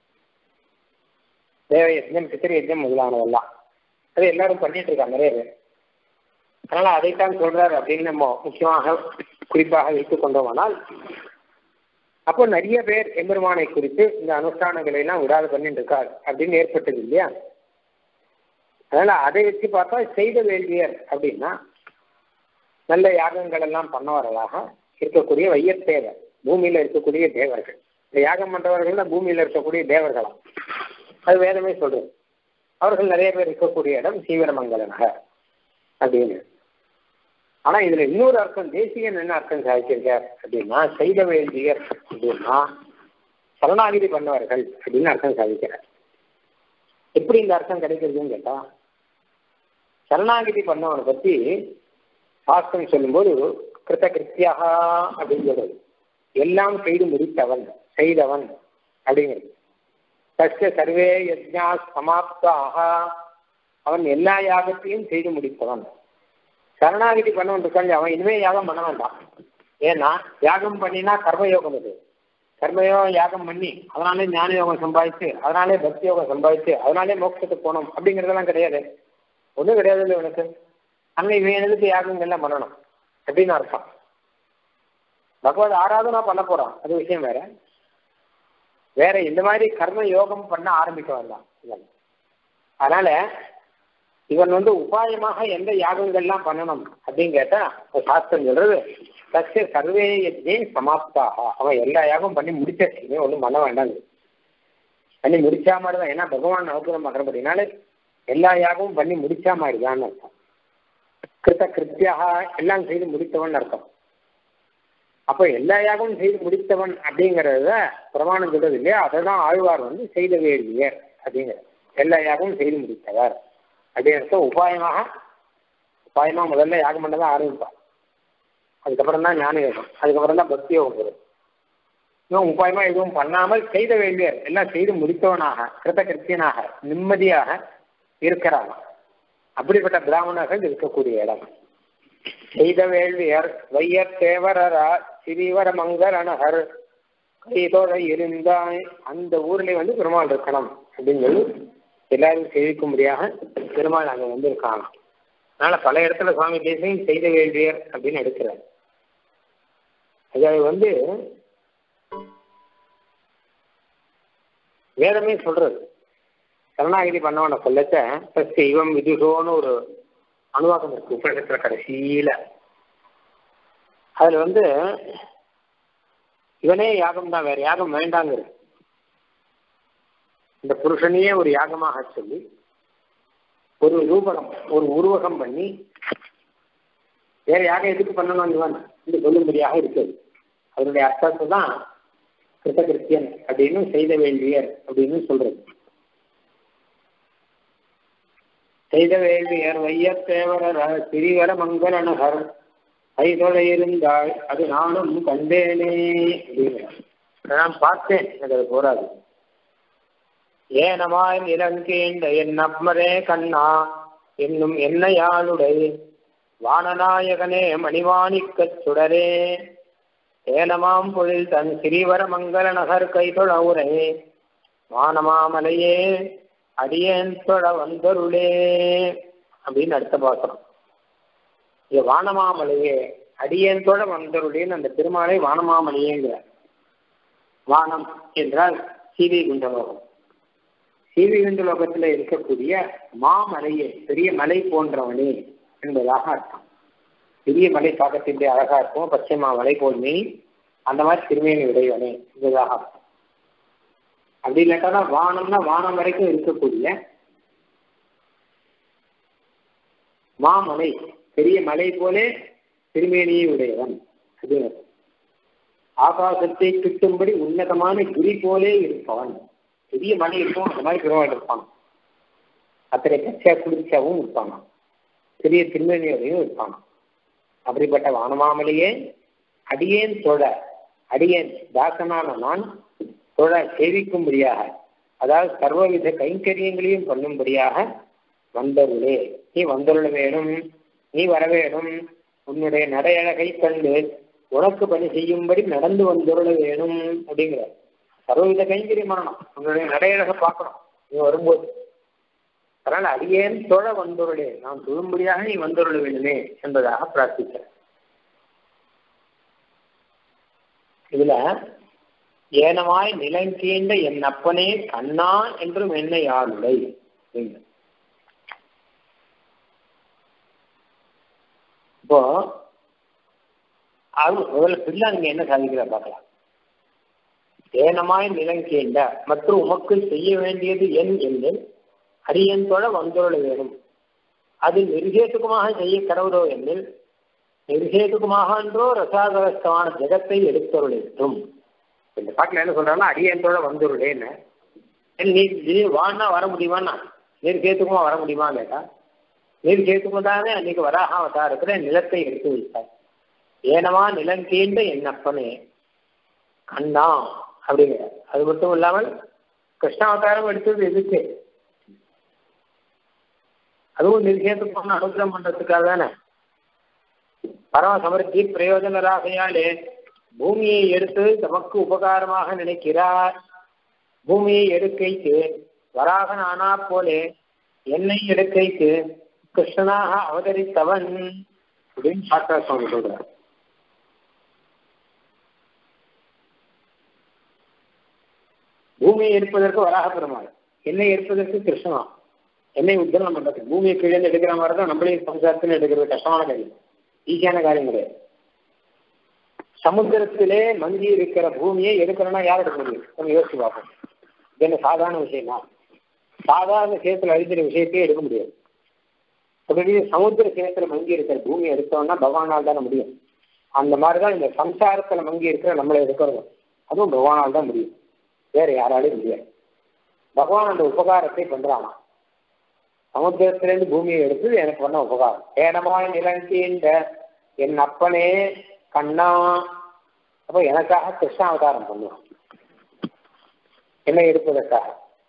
தேவ யஜ்யம் பித்திரு யஜ்யம் முதலானதெல்லாம் அது எல்லாரும் பண்ணிட்டு இருக்காங்க நிறைய பேர் அதனால அதைத்தான் சொல்றாரு அப்படின்னு நம்ம முக்கியமாக குறிப்பாக வைத்துக் கொண்டோமானால் அப்போ நிறைய பேர் எம்பெருமானை குறித்து இந்த அனுஷ்டானங்களை எல்லாம் விடாது பண்ணிட்டு இருக்காரு அப்படின்னு ஏற்பட்டது இல்லையா அதனால அதை வச்சு பார்த்தா செய்த வேள்வியர் அப்படின்னா நல்ல யாகங்கள் எல்லாம் பண்ணவர்களாக இருக்கக்கூடிய வையத்தேவர் பூமியில இருக்கக்கூடிய தேவர்கள் இந்த யாகம் பண்றவர்கள் பூமியில இருக்கக்கூடிய தேவர்களாம் அது வேதமே சொல்றது அவர்கள் நிறைய பேர் இருக்கக்கூடிய இடம் சீவரமங்கல நகர் அப்படின்னு ஆனா இதுல இன்னொரு அர்த்தம் தேசியன் என்ன அர்த்தம் சாதிச்சிருக்கார் அப்படின்னா செய்த வேண்டியர் அப்படின்னா சரணாகிதி பண்ணவர்கள் அப்படின்னு அர்த்தம் சாதிக்கிறார் எப்படி இந்த அர்த்தம் கிடைக்கிறதுன்னு கேட்டா சரணாகிதி பண்ணவனை பத்தி சாஸ்திரம் சொல்லும்போது கிருத்த கிருத்தியாக அப்படின்னு சொல்றது எல்லாம் செய்து முடித்தவன் செய்தவன் அப்படிங்கிறது தஸ்ய சர்வே யஜ்ஞா சமாப்தாக அவன் எல்லா யாகத்தையும் செய்து முடித்தவன் சரணாகிதி பண்ணவன் இருக்கான் அவன் இனிமே யாகம் பண்ண வேண்டாம் ஏன்னா யாகம் பண்ணினா கர்மயோகம் இது கர்மயோகம் யாகம் பண்ணி அதனாலே ஞான யோகம் சம்பாதிச்சு அதனாலே பக்தி யோகம் சம்பாதிச்சு அதனாலே மோட்சத்துக்கு போகணும் அப்படிங்கிறதெல்லாம் கிடையாது ஒன்றும் கிடையாது இல்லை உனக்கு அங்கே இவன் எதுக்கு யாகங்கள்லாம் பண்ணணும் அப்படின்னு அர்த்தம் பகவத் ஆராதனா பண்ண போறான் அது விஷயம் வேற வேற இந்த மாதிரி கர்ம யோகம் பண்ண ஆரம்பிக்க வேண்டாம் அதனால இவன் வந்து உபாயமாக எந்த யாகங்கள்லாம் பண்ணணும் அப்படின்னு கேட்டா சாஸ்திரம் சொல்றது சசிய சர்வே யஜ்ஞே சமாப்தாக அவன் எல்லா யாகம் பண்ணி முடிச்சே ஒன்றும் பண்ண வேண்டாம் பண்ணி முடிச்சா மாதிரி தான் ஏன்னா பகவான் அனுகிரகம் பண்றபடினால எல்லா யாகமும் பண்ணி முடிச்சா மாதிரி தான் அர்த்தம் கிருத்த கிருத்தியாக எல்லாம் செய்து முடித்தவன் அர்த்தம் அப்ப எல்லா யாகமும் செய்து முடித்தவன் அப்படிங்கறத பிரமாணம் சொல்றது இல்லையா அதை தான் ஆழ்வார் வந்து செய்த வேண்டியர் அப்படிங்கிற எல்லா யாகமும் செய்து முடித்தவர் அப்படிங்கிறத உபாயமாக உபாயமா முதல்ல யாகம் பண்ண தான் ஆரம்பிப்பான் அதுக்கப்புறம் தான் ஞான யோகம் அதுக்கப்புறம் தான் பக்தி யோகம் வரும் இவன் உபாயமா எதுவும் பண்ணாமல் செய்த வேண்டியர் எல்லாம் செய்து முடித்தவனாக கிருத்த கிருத்தியனாக நிம்மதியாக இருக்கிறான் அப்படிப்பட்ட பிராமணர்கள் இருக்கக்கூடிய இடம் செய்த வேள்வியர் வையர் தேவரரா சிறிவர மங்கரணகர் கைதோட இருந்தாய் அந்த ஊர்ல வந்து பெருமாள் இருக்கணும் அப்படின்னு சொல்லி எல்லாரும் சேவிக்கும்படியாக பெருமாள் அங்க வந்து இருக்காங்க அதனால பல இடத்துல சுவாமி தேசியம் செய்த வேள்வியர் அப்படின்னு எடுக்கிறார் அது வந்து வேதமே சொல்றது சரணாகிதி பண்ணவனை சொல்லச்ச தெய்வம் விதுஷோன்னு ஒரு அனுவாக்கம் இருக்கு உபநிஷத்துல கடைசியில அதுல வந்து இவனே யாகம் தான் வேற யாகம் வேண்டாங்கிற இந்த புருஷனையே ஒரு யாகமாக சொல்லி ஒரு ரூபகம் ஒரு உருவகம் பண்ணி வேற யாகம் எதுக்கு பண்ணணும் இவன் என்று சொல்லும்படியாக இருக்குது அதனுடைய அர்த்தத்தை தான் கிருத்தகிருத்தியன் அப்படின்னு செய்த வேண்டியர் அப்படின்னு சொல்றது செய்த வேள்வியர் வையத்தேவரர் சிறிவர மங்களநகர் கைதொழ இருந்தால் அது நானும் கண்டேனே அப்படிங்கிறார் நான் பார்த்தேன் எனக்கு அது போராது ஏனமாய் நிலங்கேண்ட என் அப்பரே கண்ணா என்னும் என்னையாளுடை வானநாயகனே மணிவாணிக்கச் சுடரே ஏனமாம் பொழில் தன் சிறிவர மங்கள நகர் கைதொழ உரை வானமாமலையே அடியேன் தொழ வந்தருளே அப்படின்னு அடுத்த பாசனம் இங்க வானமாமலையே அடியேன் தொழ வந்தருளேன்னு அந்த பெருமாளை வானமாமலையேங்கிறார் வானம் என்றால் சீவி குண்டலோகம் சீவி குண்டலோகத்தில் இருக்கக்கூடிய மாமலையே பெரிய மலை போன்றவனே என்பதாக அர்த்தம் பெரிய மலை பார்க்கத்திலே அழகா இருக்கும் பச்சை மலை போல் நீ அந்த மாதிரி திருமேனி உடையவனே என்பதாக அர்த்தம் அப்படி இல்லாட்டா வானம்னா வானம் வரைக்கும் இருக்கக்கூடிய மாமலை பெரிய மலை போலே திருமேனியை உடையவன் அப்படின்னு ஆகாசத்தை கிட்டும்படி உன்னதமான கிரி போலே இருப்பவன் பெரிய மலை இருக்கும் அந்த மாதிரி பெருமாள் இருப்பான் அத்தனை பச்சையா குளிர்ச்சியாவும் இருப்பானா பெரிய திருமேனியோடையும் இருப்பானா அப்படிப்பட்ட வானமாமலையே அடியேன் தொழ அடியேன் தாசனான நான் தொழ சேவிக்கும்படியாக அதாவது சர்வவித கைங்கரியங்களையும் பண்ணும்படியாக வந்தருளே நீ வந்தருள வேணும் நீ வர வேணும் உன்னுடைய நடையழகை கண்டு உனக்கு பணி செய்யும்படி நடந்து வந்துருள வேணும் அப்படிங்கிற சர்வவித கைங்கரியமானம் உன்னுடைய நடையழகை பார்க்கணும் நீ வரும்போது அதனால அடியேன் தொழ வந்துருளே நான் தொழும்படியாக நீ வந்துருள வேண்டுமே என்பதாக பிரார்த்திக்கிறேன் இதுல ஏனமாய் நிலங்கீண்ட என் அப்பனே கண்ணா என்றும் என்னை ஆளுடை இப்போ அது முதல்ல பிள்ளை நீங்க என்ன சாதிக்கிற பார்க்கலாம் ஏனமாய் நிலங்கீண்ட மற்றும் உமக்கு செய்ய வேண்டியது என் என்று அரியன் தொழ வந்தொழ வேணும் அது நிர்கேதுக்குமாக செய்ய கடவுளோ எனில் நிர்கேதுக்குமாக என்றோ ரசாகரஸ்தமான ஜெகத்தை எடுத்தருளிட்டும் இந்த பாட்டில் என்ன சொல்றாங்கன்னா அரியந்தோட வந்துருடேன்னு நீ நீ வான்னா வர முடியுமான்னா நீர் கேத்துக்குமா வர முடியுமா கேட்டா நீர் கேத்துக்கும் தானே அன்னைக்கு வராக அவதாரத்துல நிலத்தை எடுத்து வைத்தார் ஏனமா நிலம் தீண்ட என் அப்பனே கண்ணா அப்படிங்கிற அது மட்டும் இல்லாமல் கிருஷ்ணாவதாரம் எடுத்தது எதுக்கு அதுவும் நிர்கேத்துக்கு அனுகிரகம் பண்றதுக்காக தானே பரம சமர்த்தி பிரயோஜனராகையாலே பூமியை எடுத்து தமக்கு உபகாரமாக நினைக்கிறார் பூமியை எடுக்கைக்கு வராகன் ஆனா போலே என்னை எடுக்கைக்கு கிருஷ்ணனாக அவதரித்தவன் அப்படின்னு சாஸ்திரா சுவாமி சொல்றார் பூமியை எடுப்பதற்கு வராக பெருமாள் என்னை எடுப்பதற்கு கிருஷ்ணனா என்னை உத்தரணம் பண்றது பூமியை கீழே எடுக்கிற மாதிரி தான் நம்மளையும் சம்சாரத்தில் எடுக்கிறது கஷ்டமான காரியம் ஈஸியான காரியம் கிடையாது சமுத்திரத்திலே மங்கி இருக்கிற பூமியை எடுக்கிறோம்னா யார் எடுக்க முடியும் நம்ம யோசிச்சு பார்ப்போம் இது என்ன சாதாரண விஷயமா சாதாரண சேத்துல அழிக்கிற விஷயத்தையே எடுக்க முடியாது அப்படி சமுத்திர சேத்துல மங்கி இருக்கிற பூமியை எடுத்தோம்னா பகவானால் தானே முடியும் அந்த மாதிரிதான் இந்த சம்சாரத்துல மங்கி இருக்கிற நம்மளை இருக்கிறது அதுவும் பகவானால் தான் முடியும் வேற யாராலையும் முடியாது பகவான் அந்த உபகாரத்தை பண்றானா சமுத்திரத்திலிருந்து பூமியை எடுத்து எனக்கு பண்ண உபகாரம் ஏனமாய் நிலங்கீண்ட என் அப்பனே கண்ணா அப்போ எனக்காக கிருஷ்ண அவதாரம் பண்ணுவான் என்னை எடுப்பதற்காக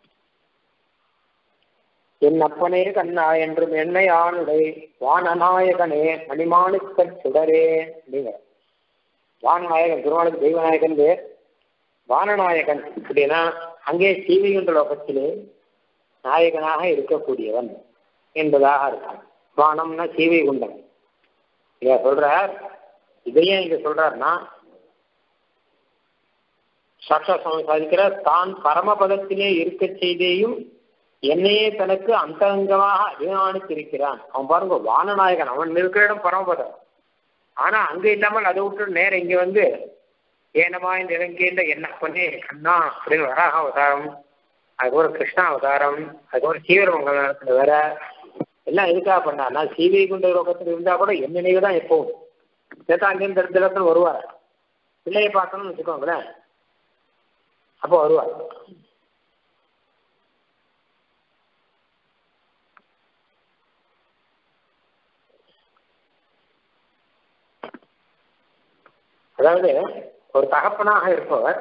என் அப்பனே கண்ணா என்றும் என்னை ஆணுடை வானநாயகனே மணிமாணிக்க சுடரே அப்படிங்கிற வானநாயகன் திருமணம் தெய்வநாயகன் பேர் வானநாயகன் அப்படின்னா அங்கே சீவிகுண்ட லோகத்திலே நாயகனாக இருக்கக்கூடியவன் என்பதாக இருக்கான் வானம்னா சீவை குண்டம் இத சொல்றார் இதையும் இங்க சொல்றாருன்னா சாட்சா சுவாமி சாதிக்கிறார் தான் பரமபதத்திலே இருக்க செய்தேயும் என்னையே தனக்கு அந்தரங்கமாக அபிமானித்திருக்கிறான் அவன் பாருங்க வானநாயகன் அவன் இருக்கிற இடம் பரமபதம் ஆனா அங்க இல்லாமல் அதை விட்டு நேரம் இங்க வந்து ஏனமாய் நிறங்கேண்ட என்ன பண்ணி கண்ணா அப்படின்னு வராக அவதாரம் அதுக்கப்புறம் கிருஷ்ணா அவதாரம் அதுக்கப்புறம் சீவரமங்கலத்துல வேற எல்லாம் எதுக்காக பண்ணார்னா சீவை குண்ட லோகத்தில் இருந்தா கூட என் நினைவு தான் எப்பவும் சேர்த்தா அங்கேருந்து இந்த இடத்துல வருவார் பிள்ளையை பார்க்கணும்னு வச்சுக்கோங்களேன் அப்போ வருவார் அதாவது ஒரு தகப்பனாக இருப்பவர்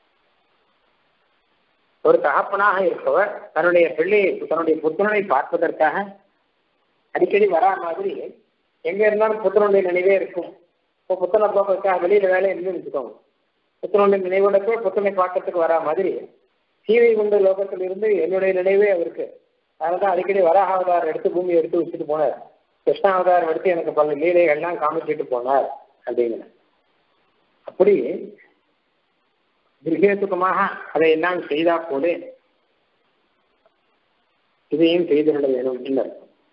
ஒரு தகப்பனாக இருப்பவர் தன்னுடைய பிள்ளையை தன்னுடைய புத்தனை பார்ப்பதற்காக அடிக்கடி வரா மாதிரி எங்க இருந்தாலும் புத்தனுடைய நினைவே இருக்கும் இப்போ புத்தனை போக்குறதுக்காக வெளியில வேலை இருந்து வச்சுக்கோங்க புத்தனுடைய நினைவோட போய் புத்தனை பார்க்கறதுக்கு வரா மாதிரி சீவை குண்ட லோகத்தில் இருந்து என்னுடைய நினைவே அவருக்கு அதனால்தான் அடிக்கடி வராக அவதாரம் எடுத்து பூமியை எடுத்து வச்சுட்டு போனார் கிருஷ்ண அவதாரம் எடுத்து எனக்கு பல லீலைகள்லாம் காமிச்சிட்டு போனார் அப்படிங்கிற அப்படி திருகேதுக்கமாக அதை எல்லாம் செய்தா போல இதையும் செய்திருட வேணும் இல்லை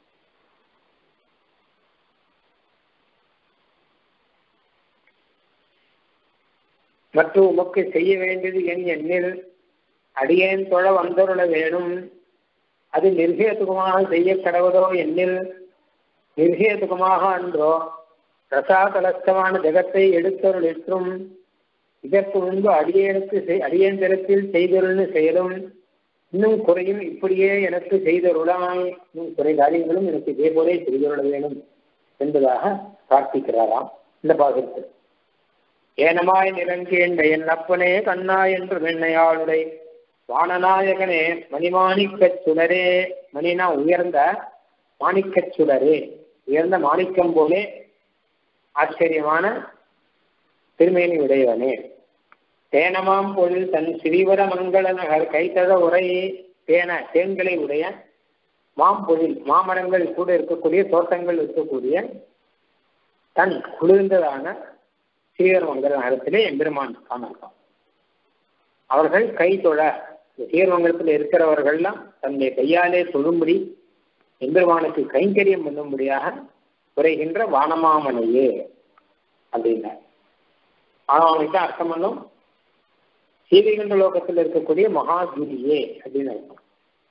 மற்றும் உமக்கு செய்ய வேண்டியது என் எண்ணில் அடியேன் தொழ வந்தருள வேணும் அது நிர்கேதுகமாக செய்ய கடவுதோ எண்ணில் நிர்கேதுகமாக அன்றோ ரசாதலஸ்தமான ஜெகத்தை எடுத்தருளிற்றும் இதற்கு முன்பு அடியேனுக்கு அடியேன் தரத்தில் செய்தருள்னு செயலும் இன்னும் குறையும் இப்படியே எனக்கு செய்தருளாய் இன்னும் குறை காரியங்களும் எனக்கு இதே போலே செய்தருள வேணும் என்பதாக பிரார்த்திக்கிறாராம் இந்த பாகத்தில் ஏனமாய் நிறங்கேண்ட என் அப்பனே கண்ணா என்று வெண்ணையாளுடை வானநாயகனே மணிமாணிக்கச் சுடரே மணினா உயர்ந்த மாணிக்கச் சுடரே உயர்ந்த மாணிக்கம் போலே ஆச்சரியமான திருமேனி உடையவனே தேனமாம் பொருள் தன் ஸ்ரீவர மங்கள நகர் கைத்தழ உரை தேன தேன்களை உடைய மாம்பொழில் மாமரங்கள் கூட இருக்கக்கூடிய தோட்டங்கள் இருக்கக்கூடிய தன் குளிர்ந்ததான ஸ்ரீவர மங்கள நகரத்திலே எம்பெருமான் காணலாம் அவர்கள் கை தொழ ஸ்ரீவரமங்கலத்தில் இருக்கிறவர்கள்லாம் தன்னுடைய கையாலே தொழும்படி எம்பெருமானுக்கு கைங்கரியம் பண்ணும்படியாக குறைகின்ற வானமாமனையே அப்படின்னார் வானமாமனைக்கு அர்த்தம் பண்ணும் சீதைகண்ட லோகத்தில் இருக்கக்கூடிய மகாகிரியே அப்படின்னு அர்த்தம்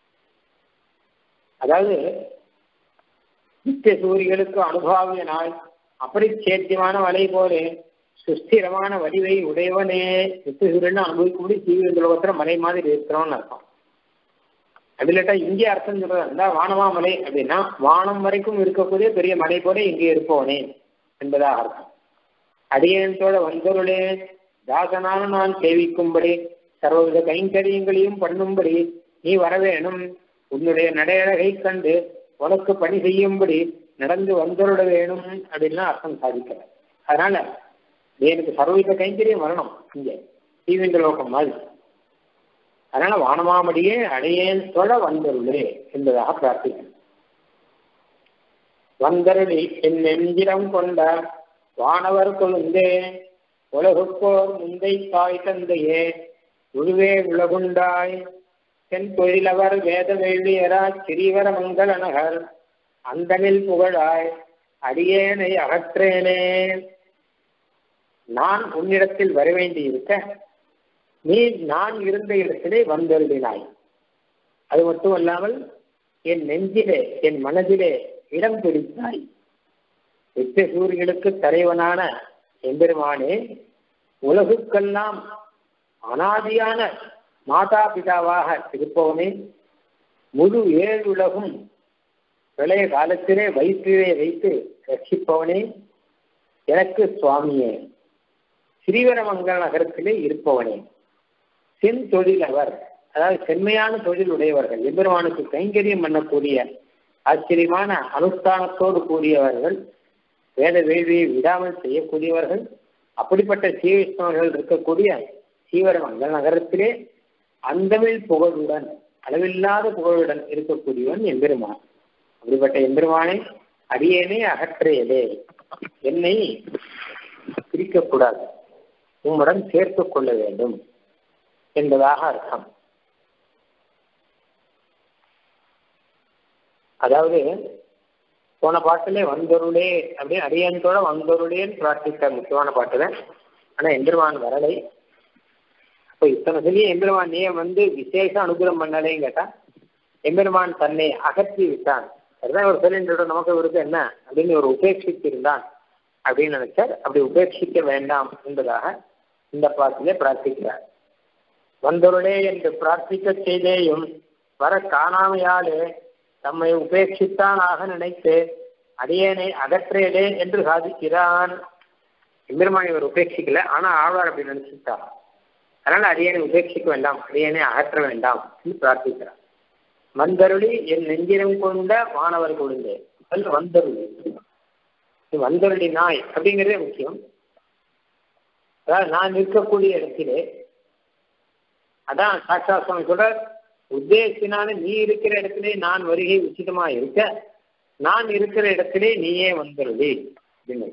அதாவது நித்திய சூரியர்களுக்கு அனுபாவிய நாள் அபரிச்சேத்தியமான வலை போலே சுஸ்திரமான வடிவை உடையவனே நித்திய சூரியன் அனுபவிக்கும்படி சீவிகண்ட லோகத்துல மலை மாதிரி இருக்கிறோம்னு அர்த்தம் அதுலட்டா இங்கே அர்த்தம் சொல்றதா இருந்தா வானமாமலை அப்படின்னா வானம் வரைக்கும் இருக்கக்கூடிய பெரிய மலை போல இங்கே இருப்பவனே என்பதாக அர்த்தம் அடியனத்தோட வந்தருளே தாசனான நான் சேவிக்கும்படி சர்வவித கைங்கரியங்களையும் பண்ணும்படி நீ வரவேணும் உன்னுடைய நடையழகை கண்டு உனக்கு பணி செய்யும்படி நடந்து வந்தருட வேணும் அப்படின்னு அர்த்தம் சாதிக்கிற அதனால எனக்கு சர்வவித கைங்கரியம் வரணும் இங்கே தீவிந்த லோகம் மாதிரி அதனால வானமாமடியே அடையேன் தொழ வந்தருளே என்பதாக பிரார்த்திக்கிறேன் வந்தருளி என் நெஞ்சிடம் கொண்ட வானவர் கொழுந்தே உலகுப்போர் முந்தை தாய் தந்தையே உருவே உலகுண்டாய் தென் தொழிலவர் வேத வேள்வியரா சிறீவர மங்கள நகர் அந்தமில் புகழாய் அடியேனை அகற்றேனே நான் உன்னிடத்தில் வர வேண்டி இருக்க நீ நான் இருந்த இடத்திலே வந்தருளினாய் அது மட்டும் அல்லாமல் என் நெஞ்சிலே என் மனதிலே இடம் பிடித்தாய் நித்திய சூரியனுக்கு தலைவனான எம்பெருமானே உலகுக்கெல்லாம் அனாதியான மாதா பிதாவாக இருப்பவனே முழு ஏழுலகும் பிரளய காலத்திலே வயிற்றிலே வைத்து ரட்சிப்பவனே எனக்கு சுவாமியே ஸ்ரீவரமங்கல நகரத்திலே இருப்பவனே சென் தொழில் அவர் அதாவது செம்மையான தொழில் உடையவர்கள் எம்பெருமானுக்கு கைங்கரியம் பண்ணக்கூடிய ஆச்சரியமான அனுஷ்டானத்தோடு கூடியவர்கள் வேத வேள்வியை விடாமல் செய்யக்கூடியவர்கள் அப்படிப்பட்ட சீவிஷ்ணவர்கள் இருக்கக்கூடிய சீவரமங்கல் நகரத்திலே அந்தமிழ் புகழுடன் அளவில்லாத புகழுடன் இருக்கக்கூடியவன் எம்பெருமான் அப்படிப்பட்ட எம்பெருமானை அடியேனே அகற்றியதே என்னை பிரிக்கக்கூடாது உம்முடன் சேர்த்துக் கொள்ள வேண்டும் என்பதாக அர்த்தம் அதாவது போன பாட்டிலே வந்தொருளே அப்படின்னு அடியன்தோட வந்தொருளேன்னு பிரார்த்தித்த முக்கியமான பாட்டு தான் ஆனா எம்பெருமான் வரலை அப்போ இத்தனை சொல்லி எம்பெருமான் நீ வந்து விசேஷ அனுகிரகம் பண்ணலேன்னு கேட்டா எம்பெருமான் தன்னை அகற்றி விட்டான் அதுதான் ஒரு சொல்லின்ற நமக்கு இவருக்கு என்ன அப்படின்னு ஒரு உபேட்சித்து இருந்தான் அப்படின்னு நினைச்சார் அப்படி உபேட்சிக்க வேண்டாம் என்பதாக இந்த பாட்டிலே பிரார்த்திக்கிறார் வந்தொருளே என்று பிரார்த்திக்க செய்தேயும் வர காணாமையாலே தம்மை உபேட்சித்தான் ஆக நினைத்து அடியேனை அகற்றேடே என்று சாதிக்கிறான் எம்பெருமான் இவர் உபேட்சிக்கல ஆனா ஆழ்வார் அப்படி நினைச்சுட்டார் அதனால அடியனை உபேட்சிக்க வேண்டாம் அடியனை அகற்ற வேண்டாம் என்று பிரார்த்திக்கிறார் வந்தருளி என் நெஞ்சினம் கொண்ட மாணவர் கொழுந்தே வந்தருளி வந்தருளி நாய் அப்படிங்கிறதே முக்கியம் அதாவது நான் இருக்கக்கூடிய இடத்திலே அதான் சாட்சா சுவாமி சொல்ற உத்தேசினால நீ இருக்கிற இடத்திலே நான் வருகை உச்சிதமா இருக்க நான் இருக்கிற இடத்திலே நீயே வந்துருதி அப்படின்னு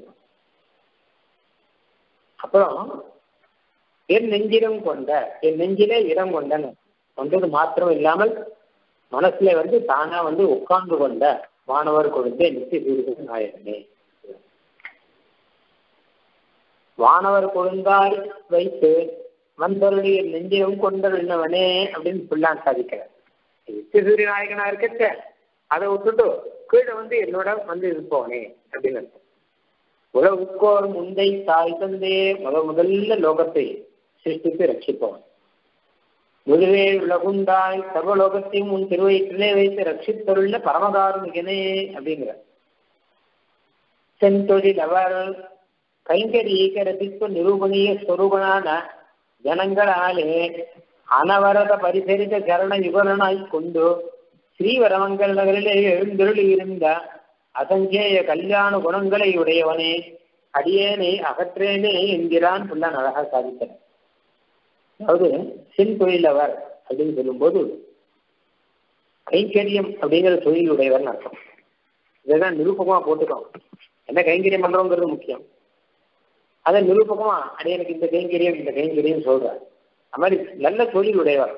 அப்புறம் என் நெஞ்சிடம் கொண்ட என் நெஞ்சிலே இடம் கொண்டன வந்தது மாத்திரம் இல்லாமல் மனசுல வந்து தானா வந்து உட்கார்ந்து கொண்ட மாணவர் கொடுத்தே நித்திய சூரியன் நாயகனே வானவர் கொழுந்தாய் வைத்து வந்தருடைய நெஞ்சிலும் கொண்டருள்ளவனே அப்படின்னு பிள்ளான் சாதிக்கிறார் நித்திய சூரிய நாயகனா இருக்கச்ச அதை விட்டுட்டு கீழே வந்து என்னோட வந்து இருப்பவனே அப்படின்னு அர்த்தம் உலகுக்கோர் முந்தை தாய் தந்தே முத முதல்ல லோகத்தை சிருஷ்டித்து ரட்சிப்பவன் முழுவே உலகுண்டாய் சர்வலோகத்தையும் உன் திருவயிற்றிலே வைத்து ரட்சித்தருள்ள பரமகாருணிகனே அப்படிங்கிற செந்தொழில் அவர் கைங்கரீக ரசிப்பு நிரூபணீய ஸ்வரூபனான ஜனங்களாலே அனவரத பரிசரித்த சரண யுகலனாய் கொண்டு ஸ்ரீவரமங்கல் நகரிலே எழுந்தருளி இருந்த அசங்கேய கல்யாண குணங்களை உடையவனே அடியேனை அகற்றேனே என்கிறான் புல்லான் அழகா சாதித்தனர் அதாவது சென் தொழிலவர் அப்படின்னு சொல்லும்போது கைங்கரியம் அப்படிங்கிற தொழில் உடையவர்னு அர்த்தம் இதைதான் நிரூபகமா போட்டுக்கோம் என்ன கைங்கரியம் பண்றோங்கிறது முக்கியம் அதை நிரூபகமா அடியனுக்கு இந்த கைங்கரியம் இந்த கைங்கரியம் சொல்றார் அது மாதிரி நல்ல தொழில் உடையவர்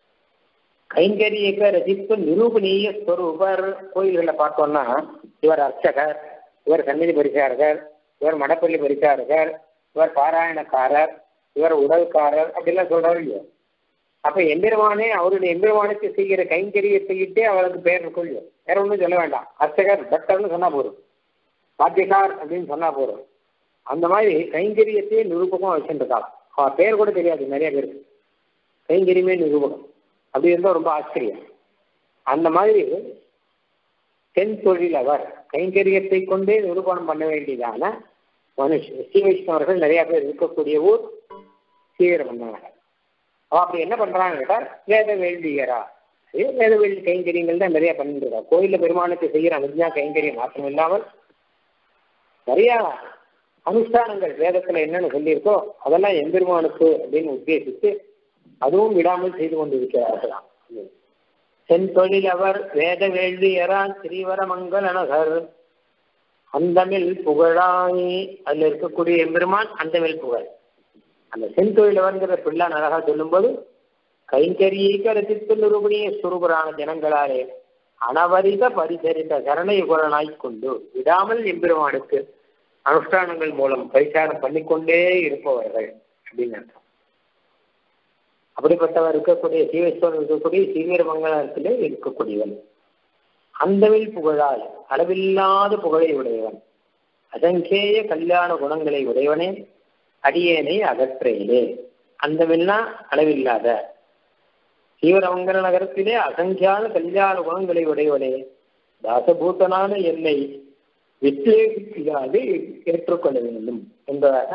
கைங்கரியக்க ரசிப்பு நிரூபணீய ஸ்வரூபர் கோயில்களை பார்த்தோம்னா இவர் அர்ச்சகர் இவர் சந்நிதி பரிசாரகர் இவர் மடப்பள்ளி பரிசாரகர் இவர் பாராயணக்காரர் இவர் உடல்காரர் அப்படிலாம் சொல்றாரு இல்லையோ அப்ப எம்பெருமானே அவருடைய எம்பெருமானுக்கு செய்கிற கைங்கரியத்தையிட்டே அவருக்கு பேர் இருக்கும் இல்லையோ வேற ஒன்றும் சொல்ல வேண்டாம் அர்ச்சகர் பக்தர்னு சொன்னா போதும் பாத்தியக்கார் அப்படின்னு சொன்னா போதும் அந்த மாதிரி கைங்கரியத்தையே நிரூபகமா வச்சுருக்காங்க அவன் பேர் கூட தெரியாது நிறைய பேருக்கு கைங்கரியமே நிரூபகம் அப்படி இருந்தால் ரொம்ப ஆச்சரியம் அந்த மாதிரி தென் தொழில் அவர் கைங்கரியத்தை கொண்டே நிரூபணம் பண்ண வேண்டியதான மனுஷ ஸ்ரீ வைஷ்ணவர்கள் நிறைய பேர் இருக்கக்கூடிய ஊர் ஸ்ரீவரமன்னாங்க அவ அப்படி என்ன பண்றாங்க கேட்டா வேத வேள்வியரா வேத வேள்வி கைங்கரியங்கள் தான் நிறைய பண்ணிட்டு இருக்கா கோயில்ல பெருமானுக்கு செய்யற அனுஜா கைங்கரியம் மாத்திரம் இல்லாமல் நிறைய அனுஷ்டானங்கள் வேதத்துல என்னென்ன சொல்லியிருக்கோ அதெல்லாம் எம்பெருமானுக்கு அப்படின்னு உத்தேசித்து அதுவும் விடாமல் செய்து கொண்டிருக்கிறார்களாம் செந்தொழில் அவர் வேத வேள்வியரான் ஸ்ரீவரமங்கல் அனகர் அந்தமில் புகழாய் அதுல இருக்கக்கூடிய எம்பெருமான் அந்தமில் புகழ் அந்த செந்தொழில் அவர்ங்கிற பிள்ளான் அழகா சொல்லும்போது கைங்கரியீக ரசித்து நிரூபணிய சுரூபரான ஜனங்களாலே அனவரித பரிசரித்த சரணயுகலனாய் கொண்டு விடாமல் எம்பெருமானுக்கு அனுஷ்டானங்கள் மூலம் பரிசாரம் பண்ணிக்கொண்டே இருப்பவர்கள் அப்படின்னு அர்த்தம் அப்படிப்பட்டவர் இருக்கக்கூடிய சீவேஸ்வரன் இருக்கக்கூடிய சீவிர மங்கலத்திலே இருக்கக்கூடியவன் அந்தவில் புகழால் அளவில்லாத புகழை உடையவன் அசங்கேய கல்யாண குணங்களை உடையவனே அடியேனை அகற்றேனே அந்தமெல்லாம் அளவில்லாத தீவிரமங்கல நகரத்திலே அசங்கியான கல்யாண குணங்களை உடையவனே தாசபூத்தனான என்னை வித்வேகிக்காது ஏற்றுக்கொள்ள வேண்டும் என்பதாக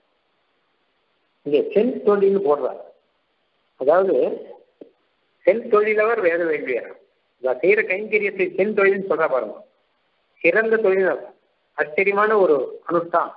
இங்கே செல் தொழில் போடுறார் அதாவது செல் தொழிலவர் வேத வேண்டியவர் செய்யற கைங்கரியத்தை செல் தொழில்னு சொல்ற பாருங்க சிறந்த தொழில் ஆச்சரியமான ஒரு அனுஷ்டானம்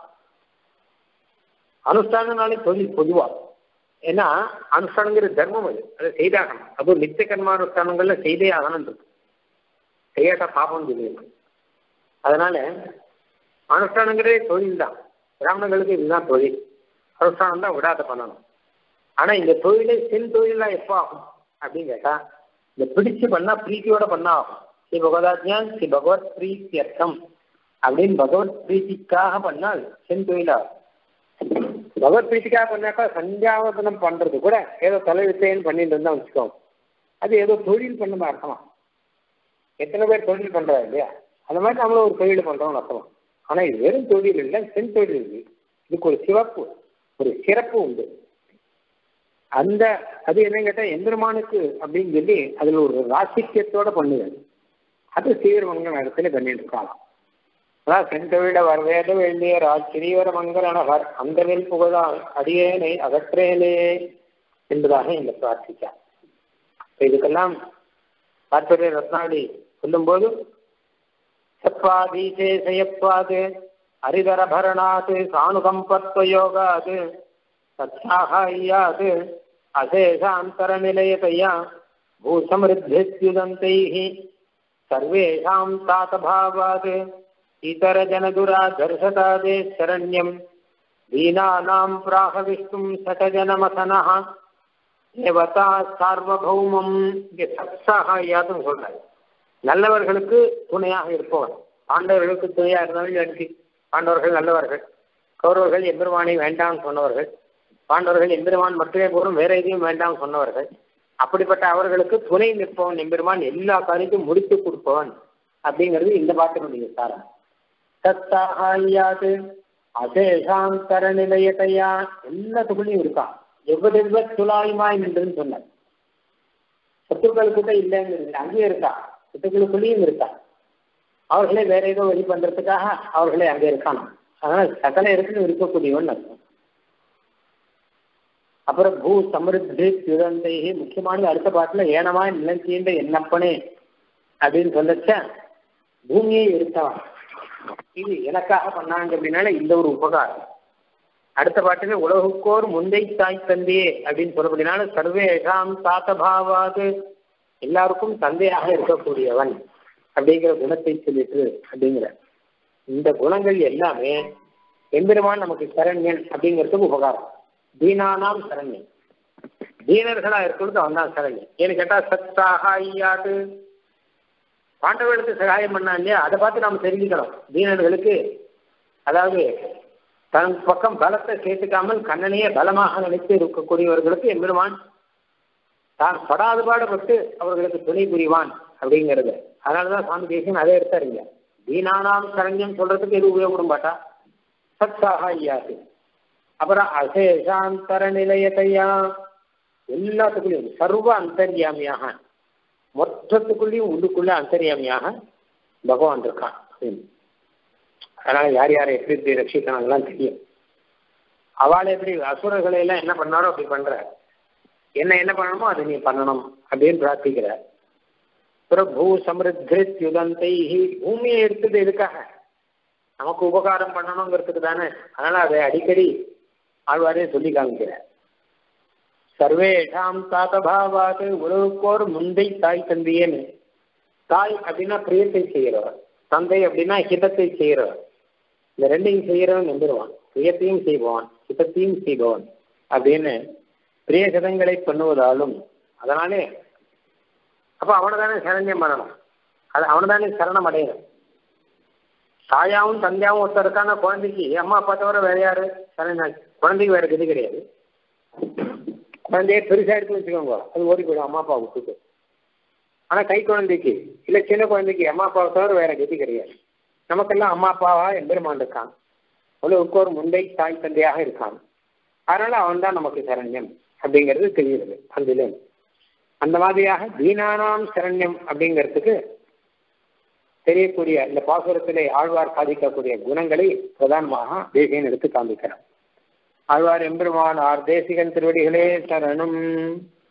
அனுஷ்டானனாலே தொழில் பொதுவா ஏன்னா அனுஷ்டானங்கிற தர்மம் அது அதை செய்தாகணும் அதுவும் நித்திய கர்மானுஷ்டானங்கள்ல செய்தே ஆகணும் இருக்கு செய்யாட்டா பாபம் சொல்லியிருக்கு அதனால அனுஷ்டானங்கிறதே தொழில் தான் பிராமணர்களுக்கு இதுதான் தொழில் அனுஷ்டானம் தான் விடாத பண்ணணும் ஆனா இந்த தொழிலை செல் தொழிலாம் எப்போ ஆகும் அப்படின்னு கேட்டா இந்த பிடிச்சு பண்ணா பிரீத்தியோட பண்ணா ஆகும் ஸ்ரீ பகவதாஜ்யான் ஸ்ரீ பகவத் பிரீத்தி அர்த்தம் அப்படின்னு பகவத் பிரீத்திக்காக பண்ணால் செல் தொழிலாகும் பகவத் பிரீத்திக்காக பண்ணாக்கா சந்தியாவதனம் பண்றது கூட ஏதோ தலைவித்தைன்னு பண்ணிட்டு இருந்தா வச்சுக்கோங்க அது ஏதோ தொழில் பண்ண அர்த்தமா எத்தனை பேர் தொழில் பண்றாரு இல்லையா அந்த மாதிரி நம்மளும் ஒரு தொழில் பண்றோம்னு அர்த்தம் ஆனா இது வெறும் தொழில் இல்லை சென் தொழில் இருக்கு இதுக்கு ஒரு சிவப்பு ஒரு சிறப்பு உண்டு அந்த அது என்ன கேட்டா எந்திரமானுக்கு அப்படின்னு சொல்லி அதுல ஒரு ராசிக்கியத்தோட பண்ணுது அது தீவிரமங்கல இடத்துல பண்ணிட்டு இருக்கலாம் அதான் செந்தொழில வரவேத வேண்டிய ராஜ்கிரீவர மங்கலனவர் அந்தவில் புகழால் அடியேனை அகற்றேனே என்பதாக இந்த பிரார்த்தித்தார் இதுக்கெல்லாம் தாற்பரிய ரத்னாவளி சொல்லும்போது சத்வாதீசே செயத்வாது ஹரிதரபரணாத் சானுகம்பத்வயோகாத் சத்யாகாய்யாத் அசேஷாந்தரநிலையதையா भूसमृद्धिस्युदन्तैः सर्वेषां तातभावात् इतरजनदुरादर्शतादे शरण्यम् दीनानां प्राहविष्णुं शतजनमथनः தேவதா சார்வபௌமம் இங்கே சத்சாக யாதும் சொல்றாரு நல்லவர்களுக்கு துணையாக இருப்பவன் பாண்டவர்களுக்கு துணையாக இருந்தாலும் எனக்கு பாண்டவர்கள் நல்லவர்கள் கௌரவர்கள் எம்பெருமானை வேண்டாம் சொன்னவர்கள் பாண்டவர்கள் எம்பெருமான் மட்டுமே போதும் வேற எதையும் வேண்டாம் சொன்னவர்கள் அப்படிப்பட்ட அவர்களுக்கு துணை நிற்பவன் எம்பெருமான் எல்லா காரியத்தையும் முடித்து கொடுப்பவன் அப்படிங்கிறது இந்த பாட்டினுடைய சாரம் சத்தாகாயாது அசேஷாந்தர நிலையத்தையா எல்லாத்துக்குள்ளேயும் இருக்கான் எவ்வளவு துலாயுமாய் நின்றுன்னு சொன்னார் சத்துக்கள் கூட இல்லைங்கிறது அங்கேயும் இருக்கா சத்துக்களுக்குள்ளேயும் இருக்கா அவர்களே வேற ஏதோ வழி பண்றதுக்காக அவர்களே அங்கே இருக்கானா அதனால சகல இடத்துல இருக்கக்கூடியவன் அர்த்தம் அப்புறம் பூ சமிருத்தி சுதந்தை முக்கியமானது அடுத்த பாட்டுல ஏனமாய் நிலஞ்சீண்ட என்னப்பனே அப்படின்னு சொல்லச்ச பூமியை எடுத்தவன் இது எனக்காக பண்ணாங்க அப்படின்னால இந்த ஒரு உபகாரம் அடுத்த பாட்டுல உலகுக்கோர் முந்தை தாய் தந்தையே அப்படின்னு சொல்லப்படினால சர்வேஷாம் தாத்தபாவாது எல்லாருக்கும் தந்தையாக இருக்கக்கூடியவன் அப்படிங்கிற குணத்தை சொல்லிட்டு அப்படிங்கிற இந்த குணங்கள் எல்லாமே எம்பெருமான் நமக்கு சரண்யன் அப்படிங்கிறதுக்கு உபகாரம் தீனானாம் சரண்யன் தீனர்களா இருக்கிறது அவன் தான் சரண்யன் ஏன்னு கேட்டா சத்தாகாயாது பாண்டவர்களுக்கு சகாயம் பண்ணா இல்லையா அதை பார்த்து நாம் தெரிஞ்சுக்கணும் தீனர்களுக்கு அதாவது தன் பக்கம் பலத்தை சேர்த்துக்காமல் கண்ணனையே பலமாக நினைத்து இருக்கக்கூடியவர்களுக்கு எம்பெருமான் தான் படாத பாடுபட்டு அவர்களுக்கு துணை புரிவான் அப்படிங்கிறது அதனாலதான் சுவாமி தேசியம் அதை எடுத்தாருங்க தீனானாம் சரண்யம் சொல்றதுக்கு எது உபயோகப்படும் பாட்டா சத்சாகாயாது அப்புறம் அசேஷாந்தர நிலையத்தையா எல்லாத்துக்குள்ளேயும் சர்வ அந்தர்யாமியாக மொத்தத்துக்குள்ளேயும் உள்ளுக்குள்ள அந்தர்யாமியாக பகவான் இருக்கான் அதனால யார் யாரை எப்படி எப்படி ரட்சிக்கணும்லாம் தெரியும் அவளை எப்படி அசுரர்களை எல்லாம் என்ன பண்ணாரோ அப்படி பண்ற என்ன என்ன பண்ணணுமோ அதை நீ பண்ணணும் அப்படின்னு பிரார்த்திக்கிற பிரபு சமிருத்தியுதந்தை பூமியை எடுத்தது எதுக்காக நமக்கு உபகாரம் பண்ணணுங்கிறதுக்கு தானே அதனால அதை அடிக்கடி ஆழ்வாரே சொல்லி காமிக்கிற சர்வேஷாம் தாத்தபாவாது உலகுக்கோர் முந்தை தாய் தந்தையேன்னு தாய் அப்படின்னா பிரியத்தை செய்கிறவர் தந்தை அப்படின்னா ஹிதத்தை செய்கிறவர் இந்த ரெண்டையும் செய்கிறவன் நம்பிடுவான் பிரியத்தையும் செய்வான் ஹிதத்தையும் செய்பவன் அப்படின்னு பிரிய ஹிதங்களை பண்ணுவதாலும் அதனாலே அப்ப அவனை தானே சரண்யம் பண்ணணும் அது அவனை தானே சரணம் அடையணும் தாயாவும் தந்தையாவும் ஒருத்தர் இருக்கான குழந்தைக்கு அம்மா அப்பா தவிர வேற யாரு சரண் குழந்தைக்கு வேற கதி கிடையாது குழந்தைய பெருசா எடுத்து வச்சுக்கோங்க அது ஓடி போயிடும் அம்மா அப்பா விட்டுட்டு ஆனா கை குழந்தைக்கு இல்ல சின்ன குழந்தைக்கு அம்மா அப்பாவை தவிர வேற கதி கிடையாது நமக்கெல்லாம் அம்மா அப்பாவா எம்பெருமான் இருக்கான் உலகுக்கு ஒரு முந்தை தாய் தந்தையாக இருக்கான் அதனால அவன் தான் நமக்கு சரண்யம் அப்படிங்கிறது தெரிகிறது அதிலே அந்த மாதிரியாக தீனானாம் சரண்யம் அப்படிங்கிறதுக்கு தெரியக்கூடிய இந்த பாசுரத்திலே ஆழ்வார் சாதிக்கக்கூடிய குணங்களை பிரதானமாக தேசியன் எடுத்து காண்பிக்கிறார் ஆழ்வார் எம்பெருமான் ஆர் தேசிகன் திருவடிகளே சரணம்